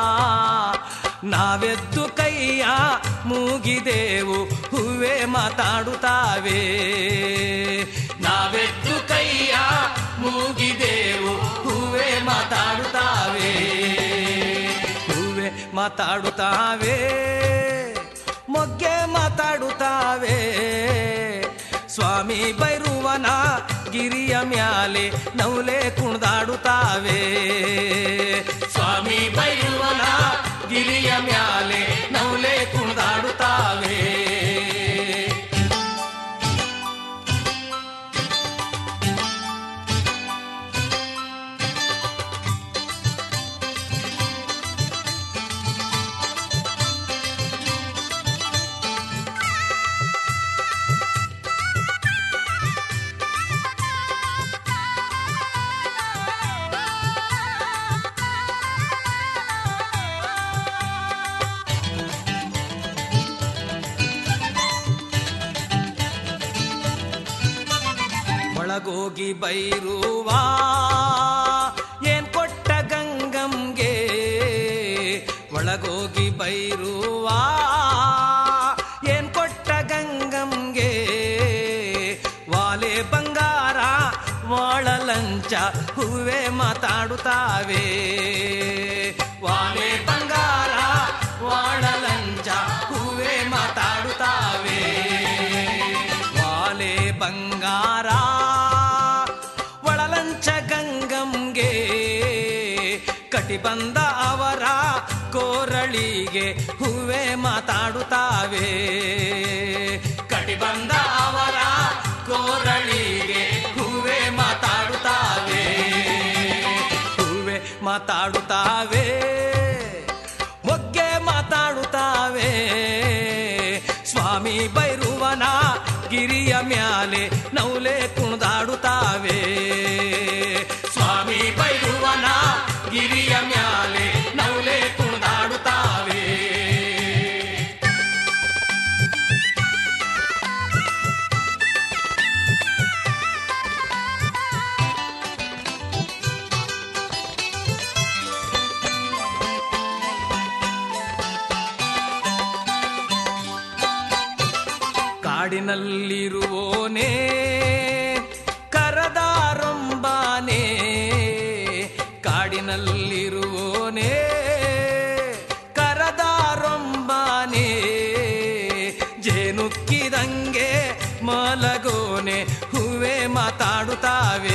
ನಾವೆದ್ದು ಕೈಯ ಮೂಗಿದೆವು ಹೂವೆ ಮಾತಾಡುತ್ತಾವೆ ನಾವೆದ್ದು ಕೈಯ ಮೂಗಿದೆವು ಹೂವೆ ಮಾತಾಡುತ್ತಾವೆ ಹೂವೆ ಮಾತಾಡುತ್ತಾವೆ ಮೊಗ್ಗೆ ಮಾತಾಡುತ್ತಾವೆ ಸ್ವಾಮಿ ಬೈರುವನ ಗಿರಿಯ ಮ್ಯಾಲೆ ನೌಲೆ ಕುಣಿದಾಡುತ್ತಾವೆ ಸ್ವಾಮಿ ಬೈರುವನ ಗಿರಿಯ ಮ್ಯಾಲೆ ನೌಲೆ ಕುಣಿದಾಡುತ್ತಾವೆ ಒಳಗೋಗಿ ಬೈರುವ ಏನ್ ಕೊಟ್ಟ ಗಂಗಂಗೆ ಒಳಗೋಗಿ ಬೈರುವ ಏನ್ ಕೊಟ್ಟ ಗಂಗಂಗೆ ವಾಲೆ ಬಂಗಾರ ವಾಳಲಂಚ ಹೂವೆ ಮಾತಾಡುತ್ತಾವೆ ವಾಲೆ ಬಂಗಾರ ವಾಳಲಂಚ ಹೂವೆ ಮಾತಾಡುತ್ತಾವೆ ವಾಲೆ ಬಂಗಾರ ಒಳಲಂಚ ಗಂಗಂಗೆ ಕಟಿ ಬಂದ ಅವರ ಕೋರಳಿಗೆ ಹೂವೆ ಮಾತಾಡುತ್ತಾವೆ ಕಟಿ ಬಂದ ಅವರ ಕೋರಳಿಗೆ ಹೂವೆ ಮಾತಾಡುತ್ತಾವೆ ಹೂವೆ ಮಾತಾಡುತ್ತಾವೆ ಮೊಗ್ಗೆ ಮಾತಾಡುತ್ತಾವೆ ಸ್ವಾಮಿ ಬೈರುವನ ಗಿರಿಯ ಮ್ಯಾಲೆ ನೌಲೆ ಕುಣಿದಾಡುತ್ತಾವೆ ಸ್ವಾಮಿ ಬೈರುವನ ಗಿರಿಯ ಮ್ಯಾಲೆ ನೌಲೆ ಕುಣಿದಾಡುತ್ತಾವೆ ಕಾಡಿನಲ್ಲಿರುವೋನೇ ಕರದಾರೊಂಬಾನೆ ಕಾಡಿನಲ್ಲಿರುವೋನೇ ಕರದಾರೊಂಬಾನೆ ಜೇನುಕ್ಕಿದಂಗೆ ಮಲಗೋನೆ ಹೂವೆ ಮಾತಾಡುತ್ತಾವೆ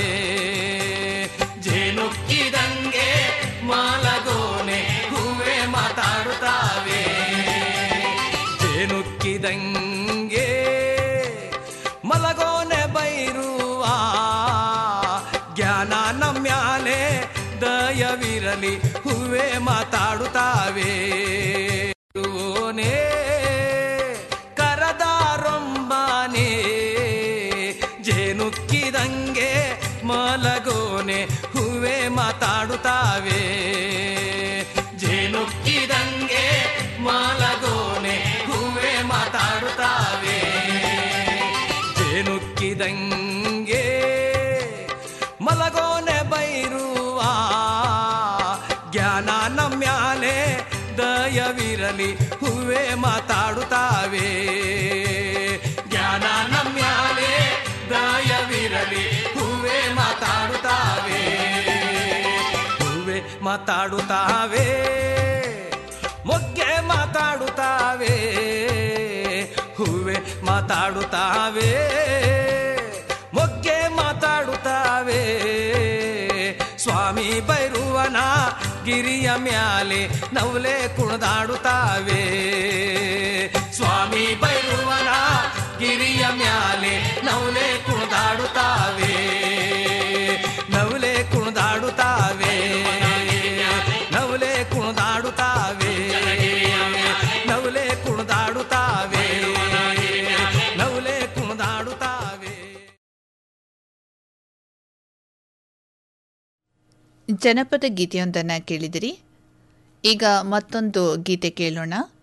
ಜೇನುಕ್ಕಿದಂಗೆ ಮಲಗೋನೆ ಹೂವೆ ಮಾತಾಡುತ್ತಾವೆ ಜೇನುಕ್ಕಿದಂಗೆ ಮಲಗೋನೆ ಬೈರುವ ಜ್ಞಾನ ನಮ್ಯಾಲೆ ದಯವಿರಲಿ ಹೂವೆ ಮಾತಾಡುತ್ತಾವೆ ಇರುವೋನೇ ಕರದಾರೊಂಬಾನೆ ಜೇನುಕ್ಕಿದಂಗೆ ಮಲಗೋನೆ ಹೂವೆ ಮಾತಾಡುತ್ತಾವೆ ಜೇನುಕ್ಕಿದಂಗೆ ಮಲಗೋನೆ ಹೂವೆ ಮಾತಾಡುತ್ತಾವೆ ಜೇನುಕ್ಕಿದಂಗೆ ಮಲಗೋನೆ ಬೈರುವ ಜ್ಞಾನ ನಮ್ಯಾಲೆ ದಯವಿರಲಿ ಹೂವೆ ಮಾತಾಡುತ್ತಾವೆ ಜ್ಞಾನ ನಮ್ಯಾಲೆ ದಯವಿರಲಿ ಹೂವೆ ಮಾತಾಡುತ್ತಾವೆ ಹೂವೆ ಮಾತಾಡುತ್ತಾವೆ ಮೊಗ್ಗೆ ಮಾತಾಡುತ್ತಾವೆ ಹೂವೆ ಮಾತಾಡುತ್ತಾವೆ ಮೊಗ್ಗೆ ಮಾತಾಡುತ್ತಾವೆ ಸ್ವಾಮಿ ಬೈರುವನ ಗಿರಿಯ ಮ್ಯಾಲೆ ನವಲೆ ಕುಣಿದಾಡುತ್ತಾವೆ ಸ್ವಾಮಿ ಬೈರುವನ ಗಿರಿಯ ಮ್ಯಾಲೆ ನವಲೆ ಕುಣಿದಾಡುತ್ತಾವೆ ನವಲೆ ಕುಣಿದಾಡುತ್ತಾವೆ ನವಲೆ ಕುಣಿದಾಡುತ್ತಾವೆ ನವಲೆ ಕುಣಿದಾಡುತ್ತಾವೆ ನವಲೆ ಕುಣಿದಾಡುತ್ತಾವೆ ಜನಪದ ಗೀತೆಯೊಂದನ್ನು ಕೇಳಿದಿರಿ ಈಗ ಮತ್ತೊಂದು ಗೀತೆ ಕೇಳೋಣ